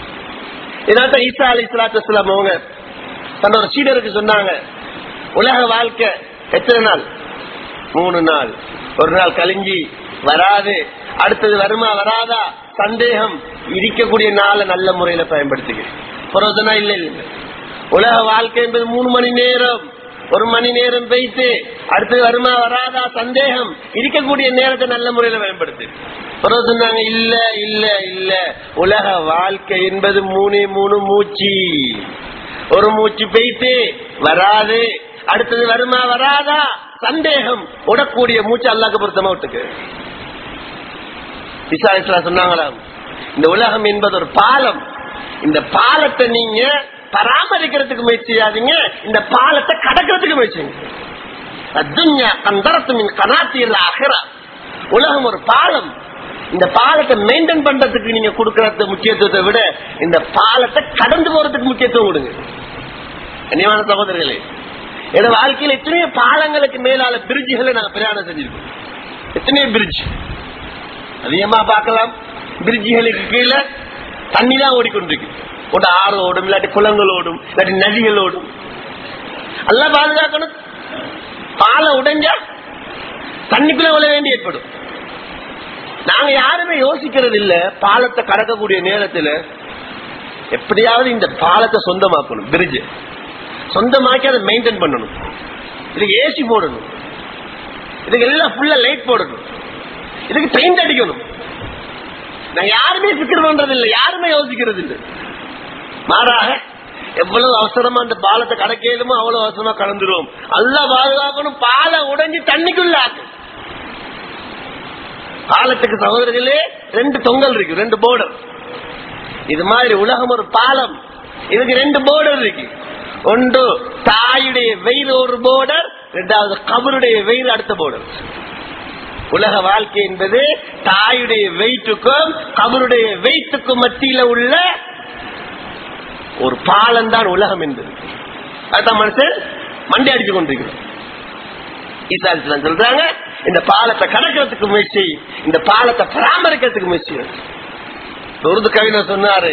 இதான் ஈசா அலி இஸ்லாத்து இஸ்லாம் அவங்க தன்னோட சீடருக்கு சொன்னாங்க உலக வாழ்க்கை எத்தனை நாள் மூணு நாள் ஒரு நாள் கழிஞ்சி வராது அடுத்தது வருமா வராதா சந்தேகம் இருக்கக்கூடிய நாளை நல்ல முறையில பயன்படுத்துகிறேன் பிரயோஜனம் இல்லை இல்லை உலக வாழ்க்கை என்பது மூணு மணி நேரம் ஒரு மணி நேரம் வைத்து அடுத்தது வருமா வராதா சந்தேகம் இருக்கக்கூடிய நேரத்தை நல்ல முறையில பயன்படுத்து சொன்னாங்க இல்ல இல்ல இல்ல உலக வாழ்க்கை என்பது மூணே மூணு மூச்சு ஒரு மூச்சு பெய்த்து வராது அடுத்தது வருமா வராதா சந்தேகம் உடக்கூடிய மூச்சு அல்லாக்கு பொருத்தமா விட்டுக்கு விசாரிச்சா சொன்னாங்களாம் இந்த உலகம் என்பது ஒரு பாலம் இந்த பாலத்தை நீங்க பராமரிக்கிறதுக்கு முயற்சி செய்யாதீங்க இந்த பாலத்தை கடக்கிறதுக்கு முயற்சி உலகம் ஒரு பாலம் இந்த பாலத்தை மெயின்டைன் பண்றதுக்கு நீங்க கொடுக்கறது முக்கியத்துவத்தை விட இந்த பாலத்தை கடந்து போறதுக்கு முக்கியத்துவம் கொடுங்க கண்ணியமான சகோதரர்களே என் வாழ்க்கையில எத்தனையோ பாலங்களுக்கு மேலால பிரிட்ஜுகளை நாங்க பிரயாணம் செஞ்சிருக்கோம் எத்தனையோ பிரிட்ஜ் அதிகமா பார்க்கலாம் பிரிட்ஜுகளுக்கு கீழே தண்ணி தான் ஓடிக்கொண்டிருக்கு ஒரு ஆறு ஓடும் இல்லாட்டி குளங்கள் ஓடும் இல்லாட்டி நதிகள் ஓடும் எல்லாம் பாதுகாக்கணும் பாலை உடைஞ்சா தண்ணிக்குள்ள விழ வேண்டி ஏற்படும் நாங்க யாருமே யோசிக்கிறது இல்ல பாலத்தை கடக்கக்கூடிய நேரத்துல எப்படியாவது இந்த பாலத்தை சொந்தமாக்கணும் பிரிட்ஜ் சொந்தமாக்கி அதை மெயின்டைன் பண்ணணும் இதுக்கு ஏசி போடணும் இதுக்கு எல்லாம் ஃபுல்லா லைட் போடணும் இதுக்கு பெயிண்ட் அடிக்கணும் நான் யாருமே பிக்கர் பண்றது இல்லை யாருமே யோசிக்கிறது இல்லை மாறாக எவ்வளவு அவசரமா அந்த பாலத்தை கடக்கலுமோ அவ்வளவு அவசரமா கலந்துருவோம் அல்ல பாதுகாக்கணும் பாலை உடைஞ்சு தண்ணிக்குள்ள ஆக்கும் பாலத்துக்கு சகோதரர்களே ரெண்டு தொங்கல் இருக்கு ரெண்டு போர்டர் இது மாதிரி உலகம் ஒரு பாலம் இதுக்கு ரெண்டு போர்டர் இருக்கு ஒன்று தாயுடைய வெயில் ஒரு போர்டர் ரெண்டாவது கபருடைய வெயில் அடுத்த போர்டர் உலக வாழ்க்கை என்பது தாயுடைய வெயிட்டுக்கும் கபருடைய வெயிட்டுக்கும் மத்தியில உள்ள ஒரு பாலம் தான் உலகம் என்பது அதுதான் மனுஷன் மண்டி அடிச்சு கொண்டிருக்கிறோம் ஈசாலிஸ்லாம் சொல்றாங்க இந்த பாலத்தை கடக்கிறதுக்கு முயற்சி இந்த பாலத்தை பராமரிக்கிறதுக்கு முயற்சி உருது கவிஞர் சொன்னாரு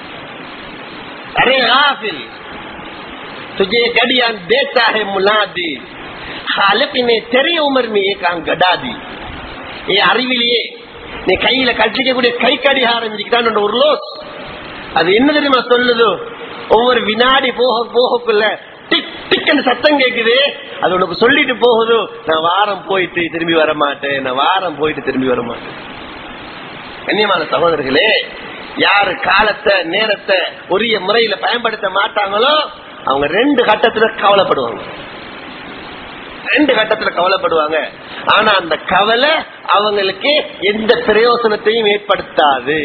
அரே காஃபில் तुझे गडियान देता है मुलादी खालिक ने तेरी उम्र में एक आंग गडा दी ये அறிவிலேயே நீ கையில கட்டிக்கக்கூடிய கை கடிகாரம் தான் ஒரு லோஸ் அது என்ன தெரியுமா சொல்லுது ஒவ்வொரு வினாடி போக போகக்குள்ள டிக் டிக்னு சத்தம் கேக்குது அது உனக்கு சொல்லிட்டு போகுது நான் வாரம் போயிட்டு திரும்பி வர மாட்டேன் நான் வாரம் போயிட்டு திரும்பி வர மாட்டேன் கண்ணியமான சகோதரர்களே யாரு காலத்தை நேரத்தை உரிய முறையில பயன்படுத்த மாட்டாங்களோ அவங்க ரெண்டு கட்டத்துல கவலைப்படுவாங்க ரெண்டு கட்டத்துல கவலைப்படுவாங்க ஆனா அந்த கவலை அவங்களுக்கு எந்த பிரயோசனத்தையும் ஏற்படுத்தாது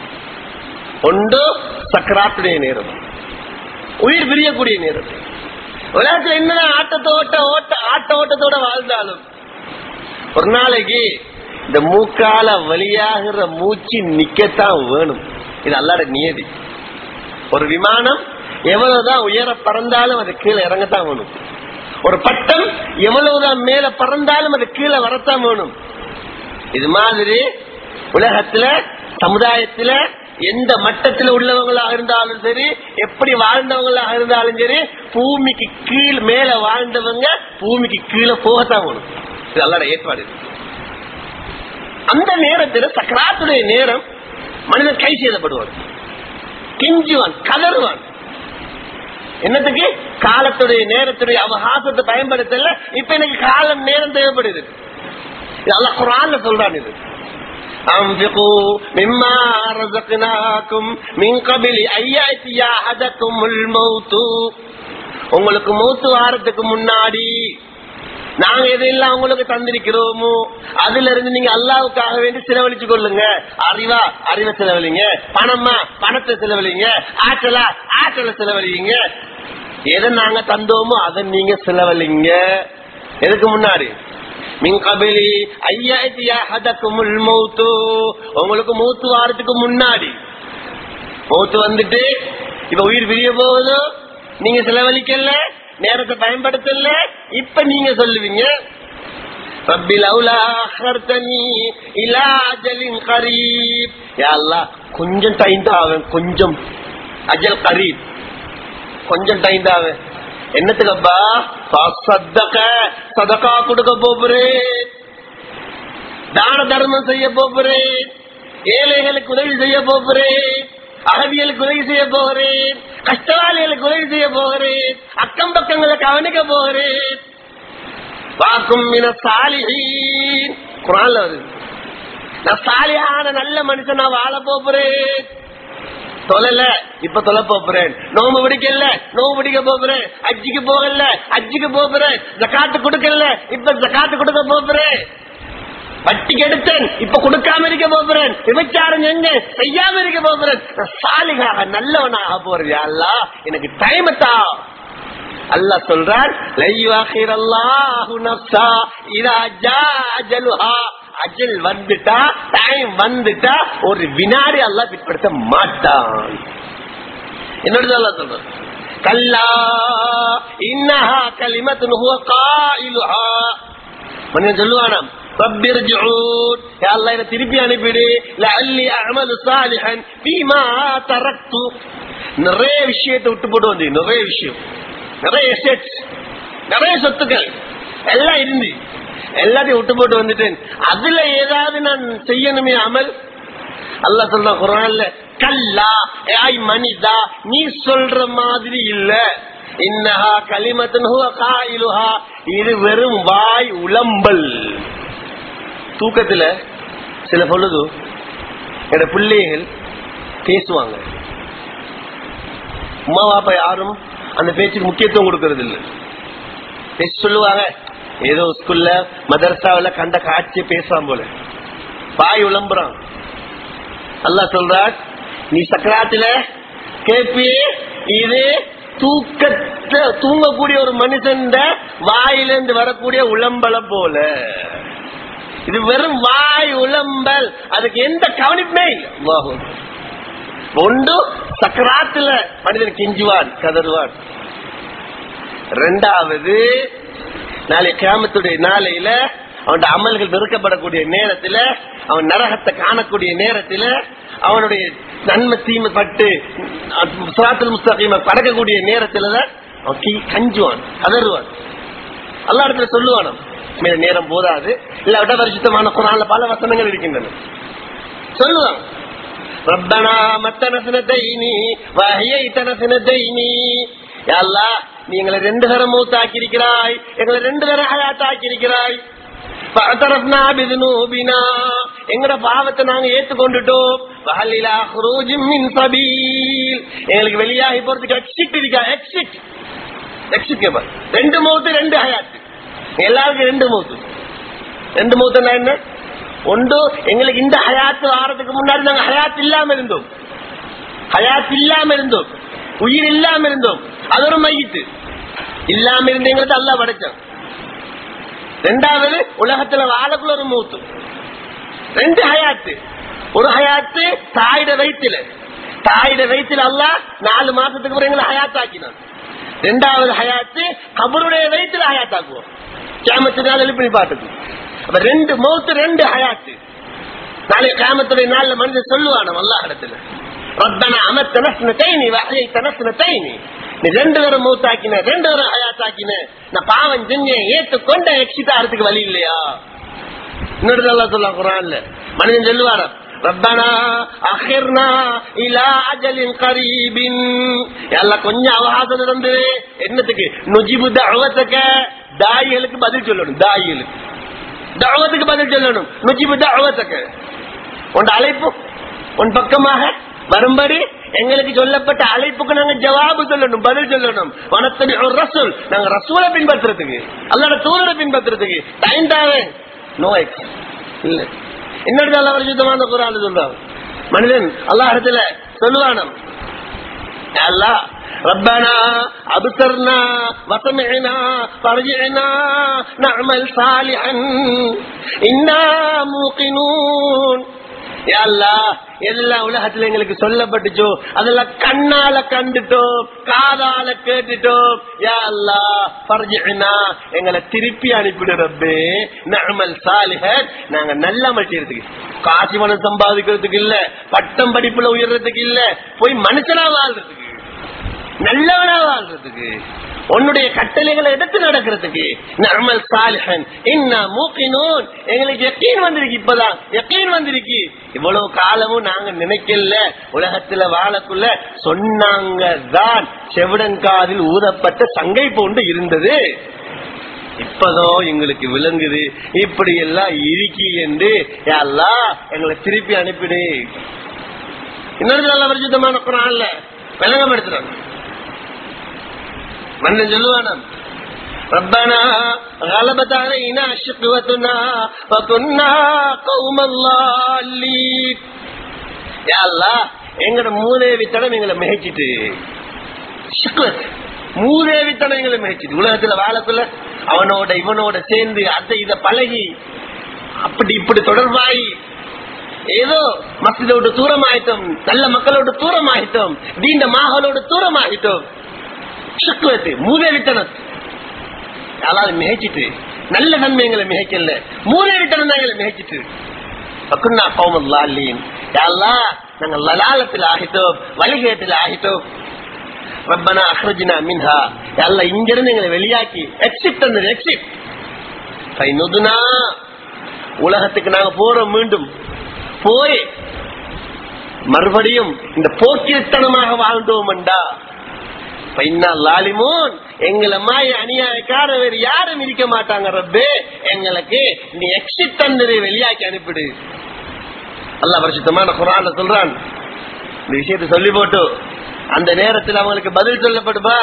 ஒன்று சக்கராத்துடைய நேரம் உயிர் பிரியக்கூடிய நேரம் உலகத்துல என்னதான் ஆட்டத்தோட்ட ஓட்ட ஆட்ட ஓட்டத்தோட வாழ்ந்தாலும் ஒரு நாளைக்கு இந்த மூக்கால வழியாகிற மூச்சு நிக்கத்தான் வேணும் இது அல்லாட நியதி ஒரு விமானம் எவ்வளவுதான் உயர பறந்தாலும் அது கீழே இறங்கத்தான் வேணும் ஒரு பட்டம் எவ்வளவுதான் மேல பறந்தாலும் அது கீழே வரத்தான் வேணும் இது மாதிரி உலகத்துல சமுதாயத்துல எந்த மட்டத்தில் உள்ளவங்களாக இருந்தாலும் சரி எப்படி வாழ்ந்தவங்களாக இருந்தாலும் சரி பூமிக்கு கீழ் மேல வாழ்ந்தவங்க பூமிக்கு கீழே போகத்தான் வேணும் இது அல்லாட ஏற்பாடு அந்த நேரத்தில் சக்கராத்துடைய நேரம் மனிதன் கை செய்தப்படுவான் கெஞ்சுவான் கதறுவான் என்னத்துக்கு காலத்துடைய நேரத்துடைய அவகாசத்தை பயன்படுத்தல இப்ப எனக்கு காலம் நேரம் தேவைப்படுது இதெல்லாம் குரான்ல சொல்றான் இது أنفقوا مما رزقناكم من قبل أن يأتي أحدكم الموت உங்களுக்கு மௌத்து வாரத்துக்கு முன்னாடி நாங்க எதெல்லாம் உங்களுக்கு தந்திருக்கிறோமோ அதுல இருந்து நீங்க அல்லாவுக்காக வேண்டி செலவழிச்சு கொள்ளுங்க அறிவா அறிவை செலவழிங்க பணமா பணத்தை செலவழிங்க ஆற்றலா ஆற்றலை செலவழிங்க எதை நாங்க தந்தோமோ அதை நீங்க செலவழிங்க எதுக்கு முன்னாடி மின் கபிலி ஐயாயிரத்தியாஹதக்குமுல் மௌத்து உங்களுக்கு மூத்து வாரத்துக்கு முன்னாடி மூத்து வந்துட்டு இப்ப உயிர் பிரிய போகுது நீங்க செலவழிக்கல நேரத்தை பயன்படுத்தல இப்ப நீங்க சொல்லுவீங்க ரப்பில் அவுலா அஹர்தனி இலா அஜலின் கரீப் யா அல்லாஹ் கொஞ்சம் டைம் தான் ஆகும் கொஞ்சம் அஜல் கரீப் கொஞ்சம் டைம் தான் ஆகும் என்னத்துக்கப்பா சதக்க சதக்கா கொடுக்க போறேன் தான தர்மம் செய்ய போகிறேன் ஏழைகளுக்கு உதவி செய்ய போகிறேன் அகதிகளுக்கு உதவி செய்ய போகிறேன் கஷ்டவாளிகளுக்கு உதவி செய்ய போகிறேன் அக்கம் பக்கங்களை கவனிக்க போகிறேன் வாக்கும் மின சாலிஹீன் குரான்ல வருது நான் சாலியான நல்ல மனுஷன் நான் வாழ போகிறேன் தொழல இப்ப தொலை போறேன் நோம்பு பிடிக்கல நோம்பு பிடிக்க போறேன் அஜிக்கு போகல அஜிக்கு போறேன் ஜக்காத்து கொடுக்கல இப்ப ஜக்காத்து கொடுக்க போறேன் வட்டிக்கு எடுத்தேன் இப்ப கொடுக்காம இருக்க போறேன் விபச்சாரம் செஞ்சு செய்யாம இருக்க போறேன் சாலிகாக நல்லவனாக போறது அல்லா எனக்கு டைம் தான் அல்லாஹ் சொல்றான் அஜல் வந்துட்டா டைம் வந்துட்டா ஒரு வினாடி அல்லாஹ் பிற்படுத்த மாட்டான் என்னோட அல்லாஹ் சொல்றான் கல்லா இன்னஹா கலிமத்துன் ஹுவ காயிலுஹா மனிதன் சொல்லுவானாம் ரப்பிர்ஜிஊன் யா அல்லாஹ் என்ன திருப்பி அனுப்பிடு லஅல்லி அஅமலு சாலிஹன் ஃபீமா தரக்து நிறைய விஷயத்தை விட்டு போட்டு வந்து நிறைய விஷயம் நிறைய எஸ்டேட் நிறைய சொத்துக்கள் எல்லாம் இருந்து எல்லாத்தையும் விட்டு போட்டு வந்துட்டேன் அதுல ஏதாவது நான் செய்யணுமே அமல் அல்லாஹ் சொல்ற குரான்ல கல்லா ஏய் மனிதா நீ சொல்ற மாதிரி இல்ல இன்னஹா கலிமத்தன் ஹுவ காயிலுஹா இது வெறும் வாய் உளம்பல் தூக்கத்துல சில பொழுது என்னோட பிள்ளைகள் பேசுவாங்க உமா பாப்பா யாரும் அந்த பேச்சுக்கு முக்கியத்துவம் கொடுக்கறது இல்ல பேச சொல்லுவாங்க ஏதோ ஸ்கூல்ல மதரசாவில கண்ட காட்சியை பேசுவான் போல வாய் உளம்புறான் அல்லாஹ் சொல்றார் நீ சக்கராத்துல கேப்பி இது தூக்கத்தை தூங்கக்கூடிய ஒரு மனுஷன் வாயிலிருந்து வரக்கூடிய உளம்பலம் போல இது வெறும் வாய் உளம்பல் அதுக்கு எந்த கவனிப்புமே இல்லை அல்லாஹ் ஒன்று சக்கராத்துல மனிதன் கெஞ்சுவான் கதறுவான் ரெண்டாவது நாளை கிராமத்துடைய நாளையில அவன் அமல்கள் வெறுக்கப்படக்கூடிய நேரத்துல அவன் நரகத்தை காணக்கூடிய நேரத்துல அவனுடைய நன்மை தீமை பட்டு சுராத்தில் முஸ்தகீம படக்கக்கூடிய நேரத்துலதான் அவன் கி- கஞ்சுவான் கதறுவான் எல்லா இடத்துல சொல்லுவான் மேல நேரம் போதாது இல்லாவிட்ட பரிசுத்தமான குரான்ல பல வசனங்கள் இருக்கின்றன சொல்லுவான் ரப்பனா மத்தன சினத்தைனி வஹையைத்தன சினத்தைனி யா அல்லாஹ் நீ எங்களை ரெண்டு தரம் மூத்தாக்கி இருக்கிறாய் எங்களை ரெண்டு தரம் ஹயாத்தாக்கி இருக்கிறாய் فاعترفنا بذنوبنا எங்கட பாவத்தை நாங்க ஏத்துக்கொண்டுட்டோம் வஹல்லிலா خروج من سبيل எங்களுக்கு வெளியாகி போறதுக்கு எக்ஸிட் இருக்கா எக்ஸிட் எக்ஸிட் கேப்பா ரெண்டு மௌத்து ரெண்டு ஹயாத்து எல்லாருக்கும் ரெண்டு மௌத்து ரெண்டு மௌத்துனா என்ன ஒன்று எங்களுக்கு இந்த ஹயாத்து வாரத்துக்கு முன்னாடி நாங்க ஹயாத் இல்லாம இருந்தோம் ஹயாத் இல்லாம இருந்தோம் உயிர் இல்லாம இருந்தோம் அது ஒரு மையத்து இல்லாம இருந்தேங்கிறது அல்லா படைச்சான் ரெண்டாவது உலகத்துல வாழக்குள்ள ஒரு மூத்து ரெண்டு ஹயாத்து ஒரு ஹயாத்து தாயிட வயிற்றுல தாயிட வயிற்றுல அல்ல நாலு மாசத்துக்கு அப்புறம் எங்களை ஹயாத்தாக்கினான் ரெண்டாவது ஹயாத்து கபருடைய வயிற்றுல ஹயாத்தாக்குவோம் கேமத்தினால எழுப்பி பாட்டுக்கு அப்ப ரெண்டு மௌத்து ரெண்டு ஹயாத்து நாளை கேமத்துடைய நாள்ல மனிதன் சொல்லுவான் அல்லா இடத்துல ரத்தன அமத்தன ஸ்னத்தைனி வகைத்தன ஸ்னத்தைனி நீ ரெண்டு பேரும் மூத்தாக்கின ரெண்டு பேரும் ஹயாத்தாக்கின நான் பாவம் செஞ்சேன் ஏத்துக்கொண்ட எக்ஸிதாரத்துக்கு வழி இல்லையா இன்னொரு அல்லா சொல்ல குரான்ல மனிதன் சொல்லுவாராம் ரப்பனா அஹிர்னா இலா அஜலின் கரீபின் எல்லாம் கொஞ்சம் அவகாசம் தந்து என்னத்துக்கு நுஜிபு தஅவத்தக தாயிகளுக்கு பதில் சொல்லணும் தாயிகளுக்கு தஅவத்துக்கு பதில் சொல்லணும் நுஜிபு தஅவத்தக உன் அழைப்பு உன் பக்கமாக வரும்படி எங்களுக்கு சொல்லப்பட்ட அழைப்புக்கு நாங்க ஜவாபு சொல்லணும் பதில் சொல்லணும் வனத்தனி ஒரு ரசூல் நாங்க ரசூலை பின்பற்றுறதுக்கு அல்லாட தூதரை பின்பற்றுறதுக்கு டைம் தாவே நோ எக்ஸ் இல்ல என்னோட அல்ல பரிசுத்தமான குரான் சொல்றான் மனிதன் அல்லாஹ் இடத்துல சொல்லுவானம் அல்லாஹ் ربنا أبصرنا وسمعنا فارجعنا نعمل صالحا إنا موقنون யா அல்லாஹ், எல்லாம் உலகத்துல எங்களுக்கு சொல்லப்பட்டுச்சோ அதெல்லாம் கண்ணால கண்டுட்டோம் காதால கேட்டுட்டோம் யா அல்லா பர்ஜினா எங்களை திருப்பி அனுப்பிடு ரப்பே நஅமல் சாலிஹன் நாங்க நல்ல அமல் செய்யறதுக்கு காசி பணம் சம்பாதிக்கிறதுக்கு இல்ல பட்டம் படிப்புல உயர்றதுக்கு இல்ல போய் மனுஷனா வாழ்றதுக்கு நல்லவனா வாழ்றதுக்கு உன்னுடைய கட்டளைகளை எடுத்து நடக்கிறதுக்கு நர்மல் சாலிஹன் இன்ன மூக்கினோன் எங்களுக்கு யக்கீன் வந்திருக்கு இப்பதான் யக்கீன் வந்திருக்கு இவ்வளவு காலமும் நாங்க நினைக்கல உலகத்துல வாழக்குள்ள சொன்னாங்க தான் செவிடன்காதில் ஊதப்பட்ட சங்கை போன்று இருந்தது இப்பதான் எங்களுக்கு விளங்குது இப்படி எல்லாம் இருக்கி என்று யா அல்லாஹ் எங்களை திருப்பி அனுப்பிடு இன்னொரு நல்ல பரிசுத்தமான குரான்ல விளங்கப்படுத்துறாங்க மன்னன் சொல்லுவானா ربنا غلبت علينا شقوتنا وكنا قوما ضالين يا الله எங்கட மூதேவித்தனம் எங்களை மிகைச்சிட்டு ஷிக்வத் மூதேவித்தனம் எங்களை மிகைச்சிட்டு உலகத்துல வாழக்குள்ள அவனோட இவனோட சேர்ந்து அதை இத பழகி அப்படி இப்படி தொடர்பாகி ஏதோ மசிதோட தூரம் ஆயிட்டோம் நல்ல மக்களோட தூரம் ஆயிட்டோம் தீண்ட மாகலோட தூரம் ஆயிட்டோம் ஷிக்வத்து மூதேவித்தனம் அதாவது மிகைச்சிட்டு நல்ல நன்மைகளை மிகைக்கல மூதேவித்தனம் தான் எங்களை மிகைச்சிட்டு பக்குன்னா கௌமம் லாலீன் யாழ்லா நாங்கள் லலாலத்தில் ஆகிட்டோம் வழிகேட்டில் ஆகிட்டோம் ரப்பனா அஹ்ரஜினா மின்ஹா அல்ல இங்கிருந்து எங்களை வெளியாக்கி எக்ஸிட் தந்தது எக்ஸிட் நொதுனா உலகத்துக்கு நாங்க போறோம் மீண்டும் போய் மறுபடியும் இந்த போக்கியத்தனமாக வாழ்ந்தோம்டா பைனா லாலிமோன் எங்களை மாய அநியாயக்கார வேறு யாரும் இருக்க மாட்டாங்க ரப்பே எங்களுக்கு நீ எக்ஸிட் தந்ததை வெளியாக்கி அனுப்பிடு அல்லா பரிசுத்தமான குரான்ல சொல்றான் இந்த விஷயத்தை சொல்லி போட்டு அந்த நேரத்தில் அவங்களுக்கு பதில் சொல்லப்படுமா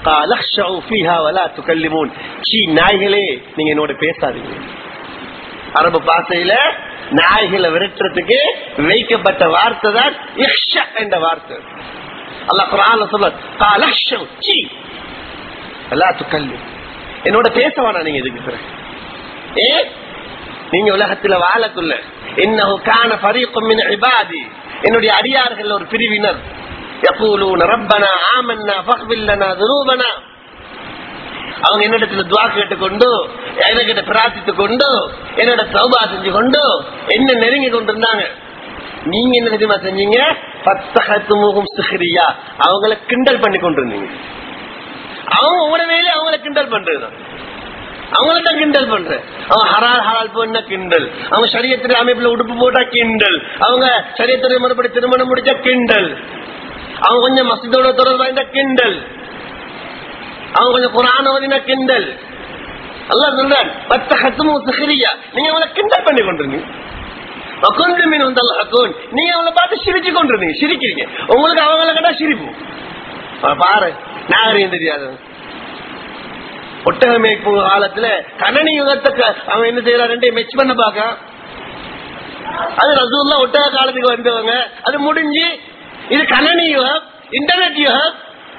நாய்களே நீங்க என்னோட பேசாதீங்க அரபு பாசையில நாய்களை விரட்டுறதுக்கு வைக்கப்பட்ட வார்த்தை தான் என்ற வார்த்தை அல்லா குரான்ல சொல்ல துக்கல்லு என்னோட பேசவானா நீங்க எதுக்கு ஏ நீங்க உலகத்துல வாழக்குள்ள இன்னஹு கான ஃபரீக்கும் மின் இபாதி என்னுடைய அடியார்கள் ஒரு பிரிவினர் يقولون ربنا آمنا فاغفر لنا ذنوبنا அவங்க என்னிடத்துல துவா கேட்டுக்கொண்டு என்கிட்ட பிரார்த்தித்து கொண்டு என்னோட சௌபா செஞ்சு கொண்டு என்ன நெருங்கி கொண்டிருந்தாங்க நீங்க என்ன தெரியுமா செஞ்சீங்க பத்தகத்து முகம் சிஹரியா அவங்கள கிண்டல் பண்ணி கொண்டிருந்தீங்க அவங்க உங்களோட வேலையை அவங்கள கிண்டல் பண்றதுதான் அவங்கள்ட்ட கிண்டல் பண்ற அவங்க ஹரால் ஹரால் போனா கிண்டல் அவங்க சரியத்திரை அமைப்புல உடுப்பு போட்டா கிண்டல் அவங்க சரியத்திரை மறுபடி திருமணம் முடிச்சா கிண்டல் அவங்க கொஞ்சம் மசிதோட தொடர்பா இருந்தா கிண்டல் அவங்க கொஞ்சம் குரான ஓதினா கிண்டல் அல்ல சொல்றான் பத்த ஹத்துமு சிஹரியா நீங்க அவங்கள கிண்டல் பண்ணி கொண்டிருந்தீங்க கொஞ்சம் மீன் வந்து அல்லாஹ் நீங்க அவங்கள பார்த்து சிரிச்சு கொண்டிருந்தீங்க சிரிக்கிறீங்க உங்களுக்கு அவங்கள கேட்டா சிரிப்பு பாரு நாகரிகம் தெரியாது ஒட்டக மேய்ப்பு காலத்துல கணனி யுகத்தை அவன் என்ன செய்யறாரு மெச் பண்ண பாக்க அது ரசூல்லா ஒட்டக காலத்துக்கு வந்தவங்க அது முடிஞ்சு இது கணனி யுகம் இன்டர்நெட் யுகம்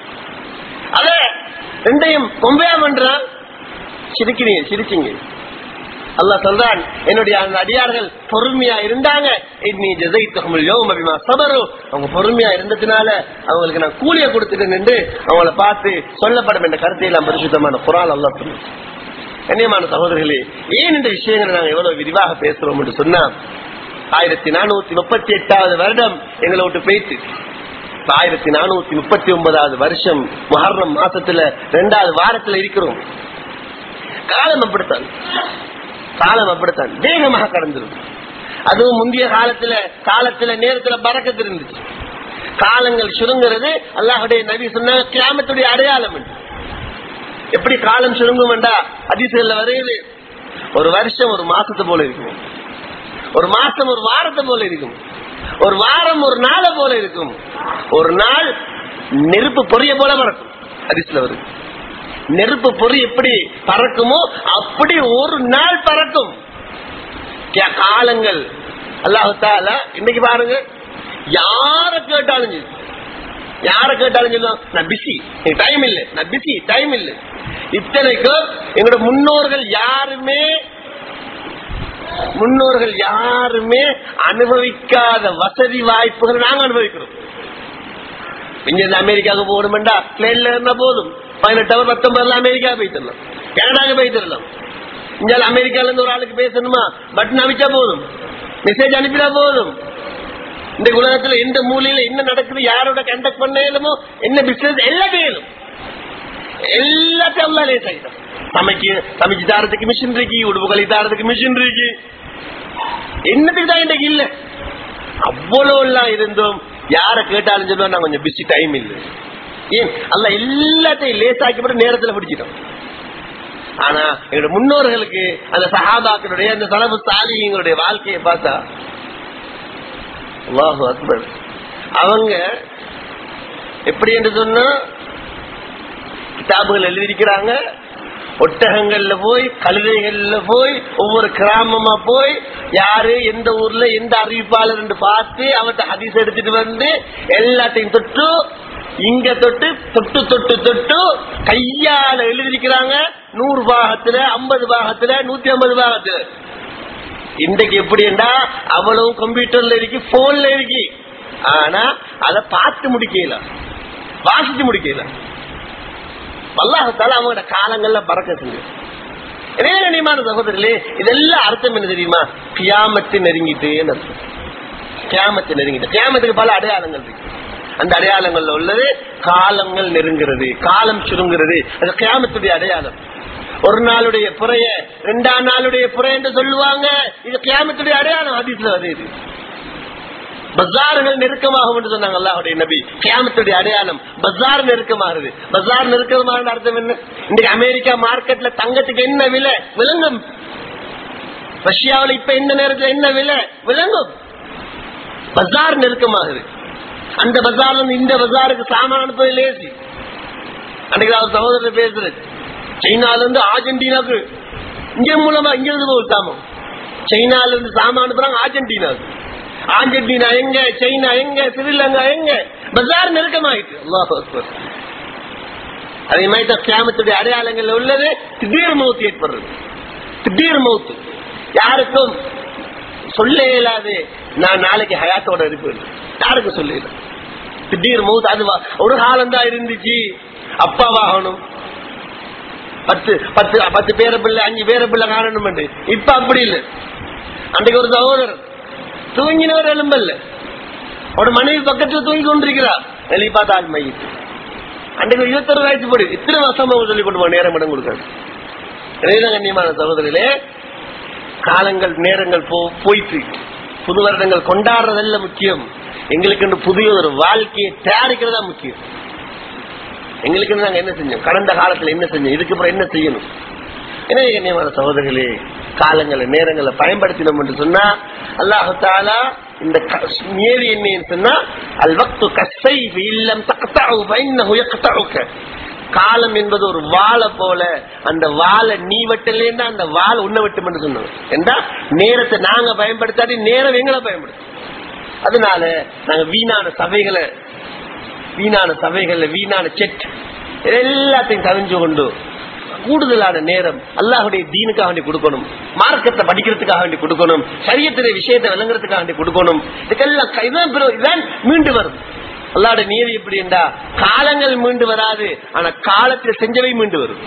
அத ரெண்டையும் கொம்பையா பண்றான் சிரிக்கிறீங்க சிரிச்சிங்க அல்லா சொல்றான் என்னுடைய அந்த அடியார்கள் பொறுமையா இருந்தாங்க இன்னி ஜெயித்தகமல் யோகம் அபிமா சபரு அவங்க பொறுமையா இருந்ததுனால அவங்களுக்கு நான் கூலிய கொடுத்துட்டேன் என்று அவங்கள பார்த்து சொல்லப்படும் என்ற கருத்தை எல்லாம் பரிசுத்தமான குரால் அல்லா சொல்லு கண்ணியமான சகோதரர்களே ஏன் இந்த விஷயங்களை நாங்க எவ்வளவு விரிவாக பேசுறோம் என்று சொன்னா ஆயிரத்தி நானூத்தி முப்பத்தி எட்டாவது வருடம் எங்களை விட்டு போயிட்டு ஆயிரத்தி நானூத்தி முப்பத்தி ஒன்பதாவது வருஷம் மொஹர்ரம் மாசத்துல ரெண்டாவது வாரத்துல இருக்கிறோம் காலம் அப்படித்தான் காலம் அப்படித்தான் வேகமாக கடந்துரும் அதுவும் முந்தைய காலத்துல காலத்துல நேரத்துல பறக்கத்து இருந்துச்சு காலங்கள் சுருங்குறது அல்லாஹுடைய நபி சொன்ன கிராமத்துடைய அடையாளம் எப்படி காலம் சுருங்கும்டா அதிசயல்ல வரையுது ஒரு வருஷம் ஒரு மாசத்தை போல இருக்கும் ஒரு மாசம் ஒரு வாரத்தை போல இருக்கும் ஒரு வாரம் ஒரு நாளை போல இருக்கும் ஒரு நாள் நெருப்பு பொரிய போல பறக்கும் அதிசல வருது நெருப்பு பொறி எப்படி பறக்குமோ அப்படி ஒரு நாள் பறக்கும் காலங்கள் அல்லாஹால இன்னைக்கு பாருங்க யார கேட்டாலும் சரி யார கேட்டாலும் சொல்லுவோம் நான் பிஸி டைம் இல்ல நான் பிஸி டைம் இல்ல இத்தனைக்கும் எங்களோட முன்னோர்கள் யாருமே முன்னோர்கள் யாருமே அனுபவிக்காத வசதி வாய்ப்புகள் நாங்க அனுபவிக்கிறோம் இங்க அமெரிக்காவுக்கு போகணும்டா பிளேன்ல இருந்தா போதும் பதினெட்டு அவர் பத்தொன்பதுல அமெரிக்கா போயிட்டு கனடாக்கு போயிட்டு இங்க அமெரிக்கால இருந்து ஒரு ஆளுக்கு பேசணுமா பட்டன் அமிச்சா போதும் மெசேஜ் அனுப்பினா போதும் இந்த உலகத்துல எந்த மூலையில என்ன நடக்குது யாரோட கண்டக்ட் பண்ண இயலுமோ என்ன பிசினஸ் எல்லாம் வேணும் எல்லாத்தையும் அல்லா லேசாயிட்டான் சமைக்கு சமைச்சு தாரத்துக்கு மிஷின் இருக்கு உடுப்புகளை தாரத்துக்கு மிஷின் இருக்கு என்னத்துக்கு தான் இன்னைக்கு இல்ல அவ்வளவு எல்லாம் இருந்தோம் யார கேட்டாலும் சொல்லுவா நான் கொஞ்சம் பிஸி டைம் இல்லை ஏன் அல்ல எல்லாத்தையும் லேசாக்கி போட்டு நேரத்துல பிடிச்சிட்டோம் ஆனா எங்களுடைய முன்னோர்களுக்கு அந்த சஹாபாக்களுடைய அந்த சலபு சாலிகளுடைய வாழ்க்கையை பார்த்தா அல்லாஹு அக்பர் அவங்க எப்படி என்று சொன்னா கிதாபுகள் எழுதியிருக்கிறாங்க ஒட்டகங்கள்ல போய் கழுதைகள்ல போய் ஒவ்வொரு கிராமமா போய் யாரு எந்த ஊர்ல எந்த அறிவிப்பாளர் என்று பார்த்து அவர்கிட்ட ஹதீஸ் எடுத்துட்டு வந்து எல்லாத்தையும் தொட்டு இங்க தொட்டு தொட்டு தொட்டு தொட்டு கையால எழுதியிருக்கிறாங்க நூறு பாகத்துல ஐம்பது பாகத்துல நூத்தி ஐம்பது பாகத்துல இன்றைக்கு எப்படின்னா அவ்வளவு கம்ப்யூட்டர்ல இருக்கு போன்ல இருக்கு ஆனா அதை பார்த்து முடிக்கல வாசிச்சு முடிக்கல வல்லாஹத்தால அவங்களோட காலங்கள்ல பறக்க செஞ்சு கண்ணியமான சகோதரர்களே இதெல்லாம் அர்த்தம் என்ன தெரியுமா கியாமத்து நெருங்கிட்டு அர்த்தம் கியாமத்து நெருங்கிட்டு கியாமத்துக்கு பல அடையாளங்கள் இருக்கு அந்த அடையாளங்கள்ல உள்ளது காலங்கள் நெருங்கிறது காலம் சுருங்குறது அது கியாமத்துடைய அடையாளம் ஒரு நாளுடைய புறைய ரெண்டாம் நாளுடைய புறை என்று சொல்லுவாங்க இது கியாமத்துடைய அடையாளம் அதிசல வருது இது பஜார்கள் நெருக்கமாகும் என்று சொன்னாங்க அல்லாஹுடைய நபி கியாமத்துடைய அடையாளம் பஜார் நெருக்கமாகுது பஜார் நெருக்கமாக அர்த்தம் என்ன இன்றைக்கு அமெரிக்கா மார்க்கெட்ல தங்கத்துக்கு என்ன விலை விளங்கும் ரஷ்யாவில் இப்ப இந்த நேரத்தில் என்ன விலை விளங்கும் பஜார் நெருக்கமாகுது அந்த பஜார்ல இருந்து இந்த பஜாருக்கு சாமான் அனுப்பது லேசி அன்றைக்கு அவர் சகோதரர் பேசுறது சைனால இருந்து அர்ஜென்டினாக்கு இங்க மூலமா இங்க இருந்து போகுது சாமான் சைனால இருந்து சாமான் அனுப்புறாங்க அர்ஜென்டினாக்கு அர்ஜென்டினா எங்க சைனா எங்க ஸ்ரீலங்கா எங்க பஜார் நெருக்கமாயிட்டு அல்லாஹ் அக்பர் அதே மாதிரி தான் கியாமத்துடைய அடையாளங்கள்ல உள்ளது திடீர் மௌத்து ஏற்படுறது திடீர் மௌத்து யாருக்கும் சொல்ல இயலாது நான் நாளைக்கு ஹயாத்தோட இருப்பேன் யாருக்கும் சொல்ல இயலாது திடீர் மௌத்து அது வா- ஒரு காலம் தான் இருந்துச்சு அப்பாவாகணும் பத்து பத்து பத்து பேர பிள்ளை அஞ்சு பேர பிள்ளை காணணும் இப்ப அப்படி இல்லை அன்றைக்கு ஒரு சகோதரர் தூங்கினவர் எலும்பல்ல ஒரு மனைவி பக்கத்துல தூங்கி கொண்டிருக்கிறார் வெளியே பார்த்தா ஆள் மையத்து அன்றைக்கு இருபத்தொரு வயசு போடு இத்தனை வருஷம் அவங்க சொல்லி கொண்டு போக நேரம் இடம் கொடுக்காது எனவே கண்ணியமான சகோதரிலே காலங்கள் நேரங்கள் போ- போயிட்டு புது வருடங்கள் கொண்டாடுறதல்ல முக்கியம் எங்களுக்கு இந்த புதிய ஒரு வாழ்க்கையை தயாரிக்கிறதா முக்கியம் எங்களுக்கு நாங்க என்ன செஞ்சோம் கடந்த காலத்துல என்ன செஞ்சோம் இதுக்கு அப்புறம் என்ன செய்யணும் எனவே கண்ணியமான சகோதரர்களே காலங்களை நேரங்களை பயன்படுத்தினோம் என்று சொன்னா அல்லாஹு தாலா இந்த க- நியதி என்னன்னு சொன்னா அல் வக்து கசை இல்லம் தக்தஅு ஃபைன்னஹு யக்தஅுக காலம் என்பது ஒரு வாழை போல அந்த வாழை நீ வெட்டலேன்னா அந்த வாழை உன்னை வெட்டும் என்று சொன்னோம் என்றா நேரத்தை நாங்க பயன்படுத்தாட்டி நேரம் எங்களை பயன்படுத்தும் அதனால நாங்க வீணான சபைகளை வீணான சபைகள்ல வீணான செட் எல்லாத்தையும் கவிஞ்சு கொண்டு கூடுதலான நேரம் அல்லாஹுடைய தீனுக்காக வேண்டி கொடுக்கணும் மார்க்கத்தை படிக்கிறதுக்காக வேண்டி கொடுக்கணும் சரியத்துடைய விஷயத்தை விளங்குறதுக்காக வேண்டி கொடுக்கணும் இதுக்கெல்லாம் க- இதுதான் பிற- இதுதான் மீண்டு வரும் அல்லாஹ்வுடைய நீதி எப்படி என்றா காலங்கள் மீண்டு வராது ஆனா காலத்தில் செஞ்சவை மீண்டு வரும்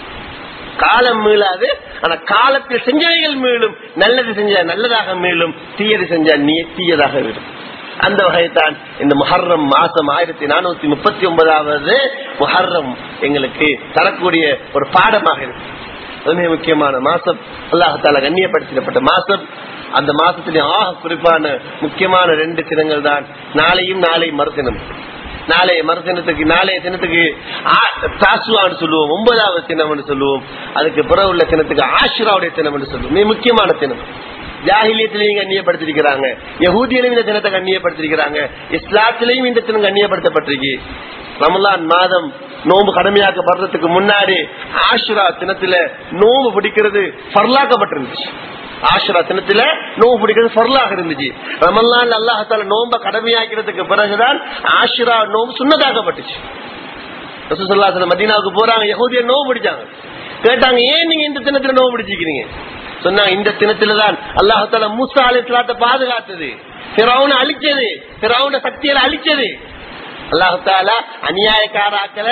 காலம் மீளாது ஆனா காலத்தில் செஞ்சவைகள் மீளும் நல்லது செஞ்சா நல்லதாக மீளும் தீயது செஞ்சா நீ தீயதாக விடும் அந்த வகைத்தான் இந்த முஹர்ரம் மாசம் ஆயிரத்தி நானூத்தி முப்பத்தி ஒன்பதாவது முஹர்ரம் எங்களுக்கு தரக்கூடிய ஒரு பாடமாக இருக்கு அது மிக முக்கியமான மாசம் அல்லாஹால கண்ணியப்படுத்தப்பட்ட மாசம் அந்த மாசத்திலே ஆக குறிப்பான முக்கியமான ரெண்டு தினங்கள் தான் நாளையும் நாளை மறுதினம் நாளைய மறுதினத்துக்கு நாளைய தினத்துக்கு ஆ- தாசுவான்னு சொல்லுவோம் ஒன்பதாவது தினம்னு சொல்லுவோம் அதுக்கு பிறகு உள்ள தினத்துக்கு ஆஷுராவுடைய தினம் என்று சொல்லுவோம் மிக முக்கியமான தினம் ஜாகிலியத்திலையும் கண்ணியப்படுத்திருக்கிறாங்க யகூதியிலையும் இந்த தினத்தை கண்ணியப்படுத்திருக்கிறாங்க இஸ்லாத்திலையும் இந்த தினம் கண்ணியப்படுத்தப்பட்டிருக்கு ரமலான் மாதம் நோன்பு கடமையாக்கப்படுறதுக்கு முன்னாடி ஆஷுரா தினத்துல நோன்பு பிடிக்கிறது பரலாக்கப்பட்டிருந்துச்சு ஆஷுரா தினத்துல நோன்பு பிடிக்கிறது பொருளாக இருந்துச்சு ரமல்லான் அல்லாஹால நோம்ப கடமையாக்கிறதுக்கு பிறகுதான் ஆஷுரா நோம்பு சுண்ணதாக்கப்பட்டுச்சு ரசூலுல்லாஹி மதீனாவுக்கு போறாங்க யகூதிய நோவு பிடிச்சாங்க கேட்டாங்க ஏன் நீங்க இந்த தினத்துல நோவு பிடிச்சிக்கிறீங்க சொன்னாங்க இந்த தினத்துல தான் அல்லாஹால மூசா அலிஸ்லாத்தை பாதுகாத்தது பிறவுன அழிச்சது பிறவுன சக்தியில அழிச்சது அல்லாஹால அநியாயக்காராக்களை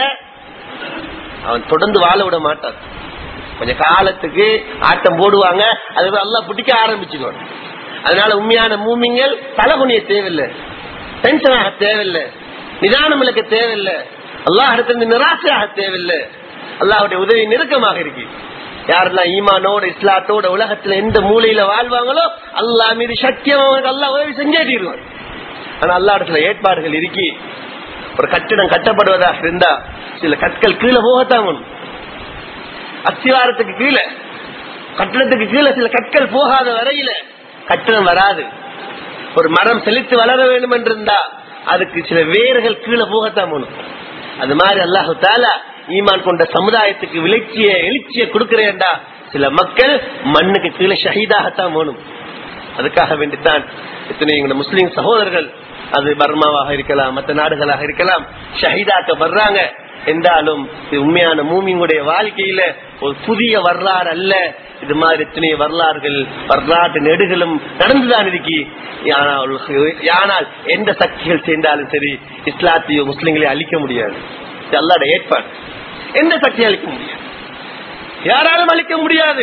அவன் தொடர்ந்து வாழ விட மாட்டான் கொஞ்ச காலத்துக்கு ஆட்டம் போடுவாங்க அது எல்லாம் பிடிக்க ஆரம்பிச்சுக்கணும் அதனால உண்மையான மூமிங்கள் தலகுனிய தேவையில்லை டென்ஷன் ஆக தேவையில்லை நிதானம் இழக்க தேவையில்லை அல்லாஹ் இடத்துல நிராசையாக தேவையில்லை அல்லாஹ்வுடைய உதவி நெருக்கமாக இருக்கு யாரெல்லாம் ஈமானோட இஸ்லாத்தோட உலகத்துல எந்த மூலையில வாழ்வாங்களோ அல்லாஹ் மீது சத்தியம் அவங்களுக்கு அல்லாஹ் உதவி செஞ்சே தீருவான் ஆனா அல்லா இடத்துல ஏற்பாடுகள் இருக்கி ஒரு கட்டிடம் கட்டப்படுவதாக இருந்தா சில கற்கள் கீழே போகத்தான் வேணும். அஸ்திவாரத்துக்கு கீழே கட்டிடத்துக்கு கீழே சில கற்கள் போகாத வரையில கட்டிடம் வராது ஒரு மரம் செழித்து வளர வேண்டும் என்றிருந்தா அதுக்கு சில வேர்கள் கீழே போகத்தான் வேணும் அது மாதிரி அல்லாஹு தாலா ஈமான் கொண்ட சமுதாயத்துக்கு விளைச்சிய எழுச்சிய கொடுக்கிறேன்டா சில மக்கள் மண்ணுக்கு கீழே ஷஹீதாகத்தான் வேணும் அதுக்காக வேண்டித்தான் இத்தனை எங்க முஸ்லிம் சகோதரர்கள் அது பர்மாவாக இருக்கலாம் மற்ற நாடுகளாக இருக்கலாம் ஷஹீதாக்க வர்றாங்க என்றாலும் இது உண்மையான மூமிங்களுடைய வாழ்க்கையில ஒரு புதிய வரலாறு அல்ல இது மாதிரி எத்தனை வரலாறுகள் வரலாற்று நெடுகளும் நடந்துதான் இருக்கு ஆனால் ஆனால் எந்த சக்திகள் சேர்ந்தாலும் சரி இஸ்லாத்தையோ முஸ்லிம்களையும் அழிக்க முடியாது இது அல்லாட ஏற்பாடு எந்த சக்தியும் அழிக்க முடியாது யாராலும் அழிக்க முடியாது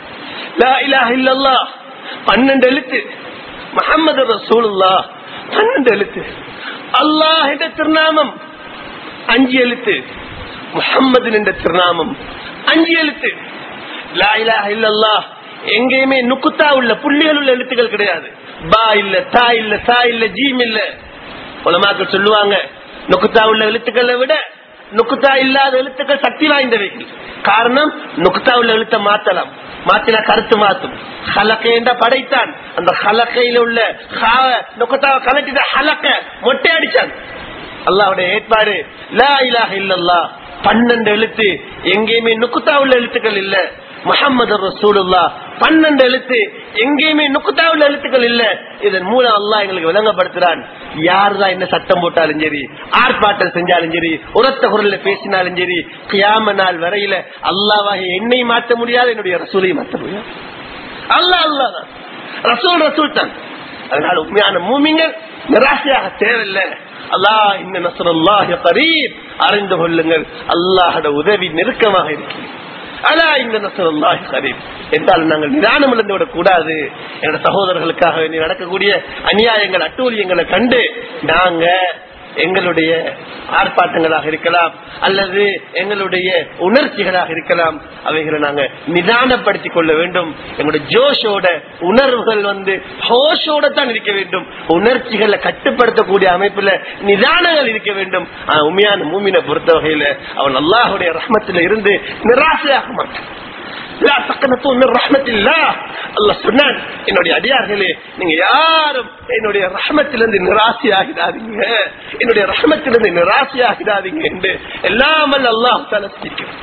லா இலாஹ இல்லல்லாஹ் பன்னெண்டு எழுத்து முகமது ரசூலுல்லா பன்னெண்டு எழுத்து அல்லாஹ் என்ற திருநாமம் அஞ்சு எழுத்து முகம்மது என்ற திருநாமம் அஞ்சு எழுத்து லா இலாஹ இல்லல்லாஹ் எங்கேயுமே நுக்குத்தா உள்ள புள்ளிகள் உள்ள எழுத்துக்கள் கிடையாது பா இல்ல தா இல்ல சா இல்ல ஜீம் இல்ல உலமாக்கள் சொல்லுவாங்க நுக்குத்தா உள்ள எழுத்துக்களை விட நுக்குத்தா இல்லாத எழுத்துக்கள் சக்தி வாய்ந்தவைகள் காரணம் நுக்குத்தா உள்ள எழுத்தை மாத்தலாம் மாத்தினா கருத்து மாத்தும் ஹலக்கை என்ற படைத்தான் அந்த ஹலக்கையில உள்ள நுக்குத்தாவை கலட்டிட்ட ஹலக்க மொட்டை அடிச்சான் அல்லாவுடைய ஏற்பாடு லா இலாஹ இல்லல்லா பன்னெண்டு எழுத்து எங்கேயுமே நுக்குத்தா உள்ள எழுத்துக்கள் இல்ல முகமது ரசூலுல்லா பன்னெண்டு எழுத்து எங்கேயுமே நுக்குத்தா உள்ள எழுத்துக்கள் இல்ல இதன் மூலம் அல்லாஹ் எங்களுக்கு விளங்கப்படுத்துறான் யாருதான் என்ன சட்டம் போட்டாலும் சரி ஆர்ப்பாட்டம் செஞ்சாலும் சரி உரத்த குரல்ல பேசினாலும் சரி கியாம நாள் வரையில அல்லாவாக என்னை மாற்ற முடியாது என்னுடைய ரசூலை மாற்ற முடியாது அல்லாஹ் அல்லாஹ் தான். ரசூல் ரசூல் தான் அதனால உண்மையான மூமிங்கள் நிராசையாக தேவையில்லை அல்லாஹ் இந்த நசரல்லாஹ் கரீப் அறிந்து கொள்ளுங்கள் அல்லாஹோட உதவி நெருக்கமாக இருக்கு அலா இந்த நசரல்லாஹ் கரீப் என்றால் நாங்கள் நிதானம் இழந்து விடக் கூடாது என்னோட சகோதரர்களுக்காக வேண்டி நடக்கக்கூடிய அநியாயங்கள் அட்டூழியங்களை கண்டு நாங்க எங்களுடைய ஆர்ப்பாட்டங்களாக இருக்கலாம் அல்லது எங்களுடைய உணர்ச்சிகளாக இருக்கலாம் அவைகளை நாங்க நிதானப்படுத்திக் கொள்ள வேண்டும் எங்களுடைய ஜோஷோட உணர்வுகள் வந்து ஹோஷோட தான் இருக்க வேண்டும் உணர்ச்சிகளை கட்டுப்படுத்தக்கூடிய அமைப்புல நிதானங்கள் இருக்க வேண்டும் ஆனா, உண்மையான மூமினை பொறுத்த வகையில அவன் அல்லாஹுடைய ரஹ்மத்துல இருந்து நிராசையாக மாட்டான் லா தக்கனத்து மின் ரஹ்மத்தில்லாஹ். அல்லாஹ் சொன்னான் என்னுடைய அடியார்களே நீங்க யாரும் என்னுடைய ரஹ்மத்திலிருந்து நிராசையாகிடாதீங்க என்னுடைய ரஹ்மத்திலிருந்து நிராசையாகிடாதீங்க என்று எல்லாமல் அல்லாஹ் தலசிக்கிறான்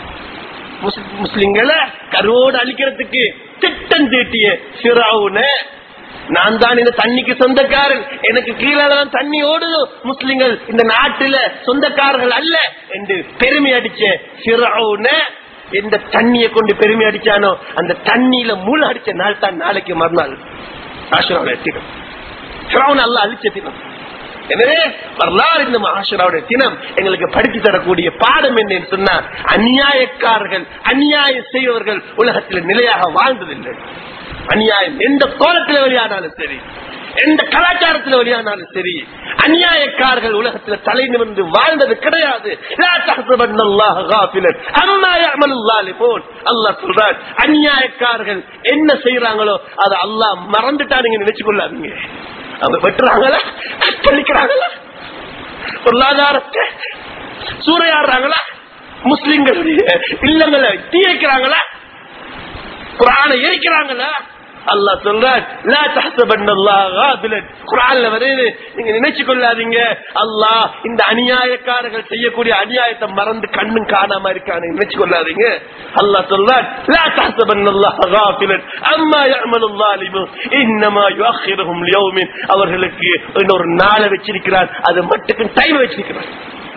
முஸ்லிம்களை கருவோடு அழிக்கிறதுக்கு திட்டம் தீட்டிய சிறாவுன நான் தான் இந்த தண்ணிக்கு சொந்தக்காரன் எனக்கு கீழே தான் தண்ணி ஓடுது முஸ்லிம்கள் இந்த நாட்டுல சொந்தக்காரர்கள் அல்ல என்று பெருமை அடிச்ச சிறாவுன எந்த தண்ணியை கொண்டு பெருமை அடிச்சானோ அந்த தண்ணியில மூளை அடிச்ச நாள் தான் நாளைக்கு மறுநாள் ஆசிராவில் எத்திடும் சிறாவுன அல்ல அழிச்ச தினம் எனவே வரலாறு இந்த மகாஷராவுடைய தினம் எங்களுக்கு படித்து தரக்கூடிய பாடம் என்ன சொன்னா அநியாயக்காரர்கள் அநியாயம் செய்வர்கள் உலகத்தில் நிலையாக வாழ்ந்ததில்லை அநியாயம் எந்த கோலத்தில் வெளியானாலும் சரி எந்த கலாச்சாரத்தில் வெளியானாலும் சரி அநியாயக்காரர்கள் உலகத்தில் தலை நிமிர்ந்து வாழ்ந்தது கிடையாது லா தஹ்சபன்ன அல்லாஹ காஃபிலன் அம்மா யஅமலு ஸாலிஹூன் அல்லாஹ் சொல்றார் அநியாயக்காரர்கள் என்ன செய்யறாங்களோ அதை அல்லாஹ் மறந்துட்டா நீங்க நினைச்சு கொள்ளாதீங்க அவங்க வெட்டுறாங்களா கற்பழிக்கிறாங்களா பொருளாதாரத்தை சூறையாடுறாங்களா முஸ்லிம்களுடைய இல்லங்களை தீ வைக்கிறாங்களா குரானை எரிக்கிறாங்களா அல்லாஹ் சொல்றார் லா தஹ்சபன்ன அல்லாஹ் காஃபிலன் குர்ஆன்ல வருது நீங்க நினைச்சு கொள்ளாதீங்க அல்லாஹ் இந்த அநியாயக்காரர்கள் செய்யக்கூடிய அநியாயத்தை மறந்து கண்ணும் காணாம இருக்கான்னு நினைச்சு கொள்ளாதீங்க அல்லாஹ் சொல்றார் லா தஹ்சபன்ன அல்லாஹ் காஃபிலன் அம்மா யஅமலு ஸாலிமூன் இன்னமா யுஅخிருஹும் லியௌமின் அவர்களுக்கு இன்னொரு நாளை வச்சிருக்கிறார் அது மட்டுக்கும் டைம் வச்சிருக்கிறார்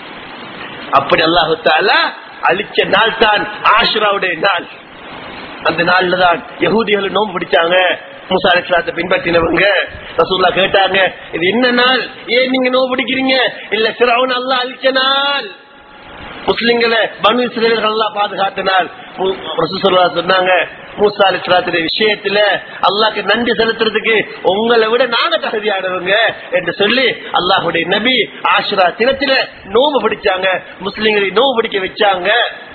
அப்படி அல்லாஹு தாலா அழிச்ச நாள் தான் ஆஷுராவுடைய நாள் அந்த நாள்ல தான் யகூதிகள் நோம்பு பிடிச்சாங்க மூசா அலிஸ்லாத்தை பின்பற்றினவங்க ரசூல்லா கேட்டாங்க இது என்ன நாள் ஏன் நீங்க நோம்பு பிடிக்கிறீங்க இல்ல சிறவன் அல்லா அழிச்ச நாள் முஸ்லிம்களை பனு இஸ்ரேல்கள் எல்லாம் பாதுகாத்தினால் ரசூலுல்லா சொன்னாங்க மூசா அலிஸ்லாத்துடைய விஷயத்துல அல்லாஹ்க்கு நன்றி செலுத்துறதுக்கு உங்களை விட நாங்க தகுதியானவங்க என்று சொல்லி அல்லாஹுடைய நபி ஆஷுரா தினத்தில நோம்பு பிடிச்சாங்க முஸ்லிம்களை நோம்பு பிடிக்க வச்சாங்க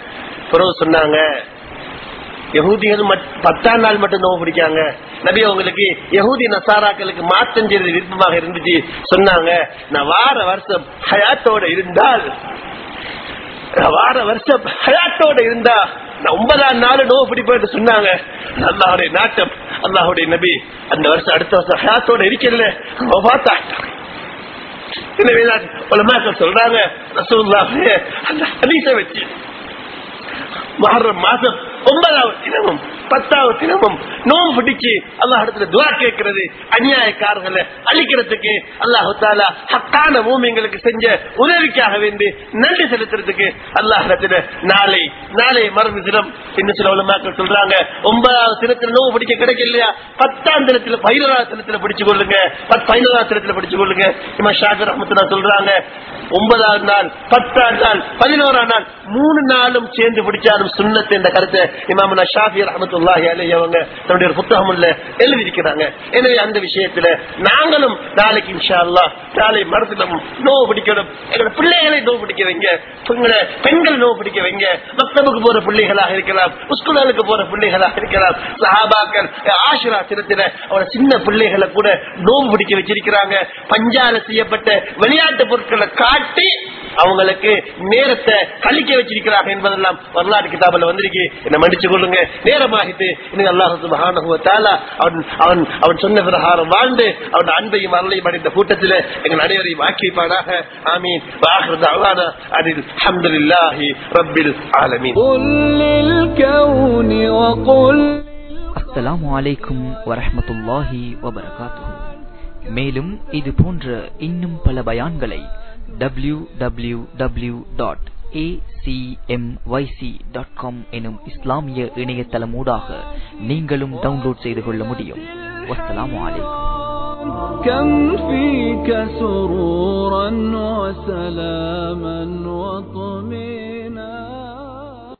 பிறகு சொன்னாங்க யகூதிகள் மட்- பத்தாம் நாள் மட்டும் நோவு பிடிக்காங்க நபி அவங்களுக்கு யகூதி நசாராக்களுக்கு மாற்றம் செய்வது விருப்பமாக இருந்துச்சு சொன்னாங்க நான் வார வருஷம் ஹயாத்தோட இருந்தால் நான் வார வருஷம் ஹயாத்தோட இருந்தா நான் ஒன்பதாம் நாள் நோவு பிடிப்பேன் சொன்னாங்க அல்லாஹுடைய நாட்டம் அல்லாஹுடைய நபி அந்த வருஷம் அடுத்த வருஷம் ஹயாத்தோட இருக்கல பார்த்தா எனவேதான் உலமாக்கள் சொல்றாங்க ரசூலுல்லாஹே அந்த ஹதீஸை வச்சு மஹர்ரம் மாசம் ஒன்பதாவது தினமும் பத்தாவது தினமும் நோம்பு பிடிச்சு அல்லாஹ் இடத்துல துவா கேட்கிறது அநியாயக்காரர்களை அழிக்கிறதுக்கு அல்லாஹு தாலா ஹக்கான மூமிங்களுக்கு செஞ்ச உதவிக்காக வேண்டி நன்றி செலுத்துறதுக்கு அல்லாஹ் இடத்துல நாளை நாளை மருந்து தினம் இன்னும் சில உலமாக்கள் சொல்றாங்க ஒன்பதாவது தினத்துல நோவு பிடிக்க கிடைக்கலையா பத்தாம் தினத்துல பதினோராவது தினத்துல பிடிச்சு கொள்ளுங்க பத்- பதினோராவது தினத்துல பிடிச்சு கொள்ளுங்க இமா ஷாகர் அஹமத்துல்லா சொல்றாங்க ஒன்பதாவது நாள் பத்தாம் நாள் பதினோராம் நாள் மூணு நாளும் சேர்ந்து பிடிச்சாலும் சுண்ணத்து என்ற கருத்தை இமாமனா ஷாஃபி ரஹமத்துல்லாஹி அலைஹி அவங்க தன்னுடைய ஒரு புத்தகம்ல எழுதியிருக்கிறாங்க எனவே அந்த விஷயத்துல நாங்களும் நாளைக்கு இன்ஷா அல்லாஹ் நாளை மரத்திலும் நோவு பிடிக்கணும் எங்களோட பிள்ளைகளை நோவு பிடிக்க வைங்க உங்களை பெண்கள் நோவு பிடிக்க வைங்க மக்தபுக்கு போற பிள்ளைகளாக இருக்கலாம் ஸ்கூலுக்கு போற பிள்ளைகளாக இருக்கலாம் சஹாபாக்கள் ஆஷிரா தினத்தில அவரோட சின்ன பிள்ளைகளை கூட நோவு பிடிக்க வச்சிருக்கிறாங்க பஞ்சால செய்யப்பட்ட விளையாட்டு பொருட்களை காட்டி அவங்களுக்கு நேரத்தை கழிக்க வச்சிருக்கிறாங்க என்பதெல்லாம் வரலாறு கிதாபில் வந்திருக்கு என்ன மன்னிச்சு கொள்ளுங்க நேரமாகிட்டு இன்னும் அல்லாஹ் சுப்ஹானஹு வ தஆலா அவன் அவன் அவன் சொன்ன பிரகாரம் வாழ்ந்து அவன் அன்பையும் அருளையும் அடைந்த கூட்டத்தில் எங்கள் அனைவரையும் ஆக்கிப்பாடாக ஆமீன் வாஹிர் தஅவானா அனில் அல்ஹம்துலில்லாஹி ரப்பில் ஆலமீன் قل للكون وقل அஸ்ஸலாமு அலைக்கும் வரஹ்மத்துல்லாஹி வபரகாத்துஹு மேலும் இது போன்ற இன்னும் பல பயான்களை W W W dot dot com எனும் இஸ்லாமிய இணையதளமூடாக நீங்களும் டவுன்லோட் செய்து கொள்ள முடியும் வஸ்ஸலாமு அலைக்கும் كم فيك سرورا وسلاما وطمئنا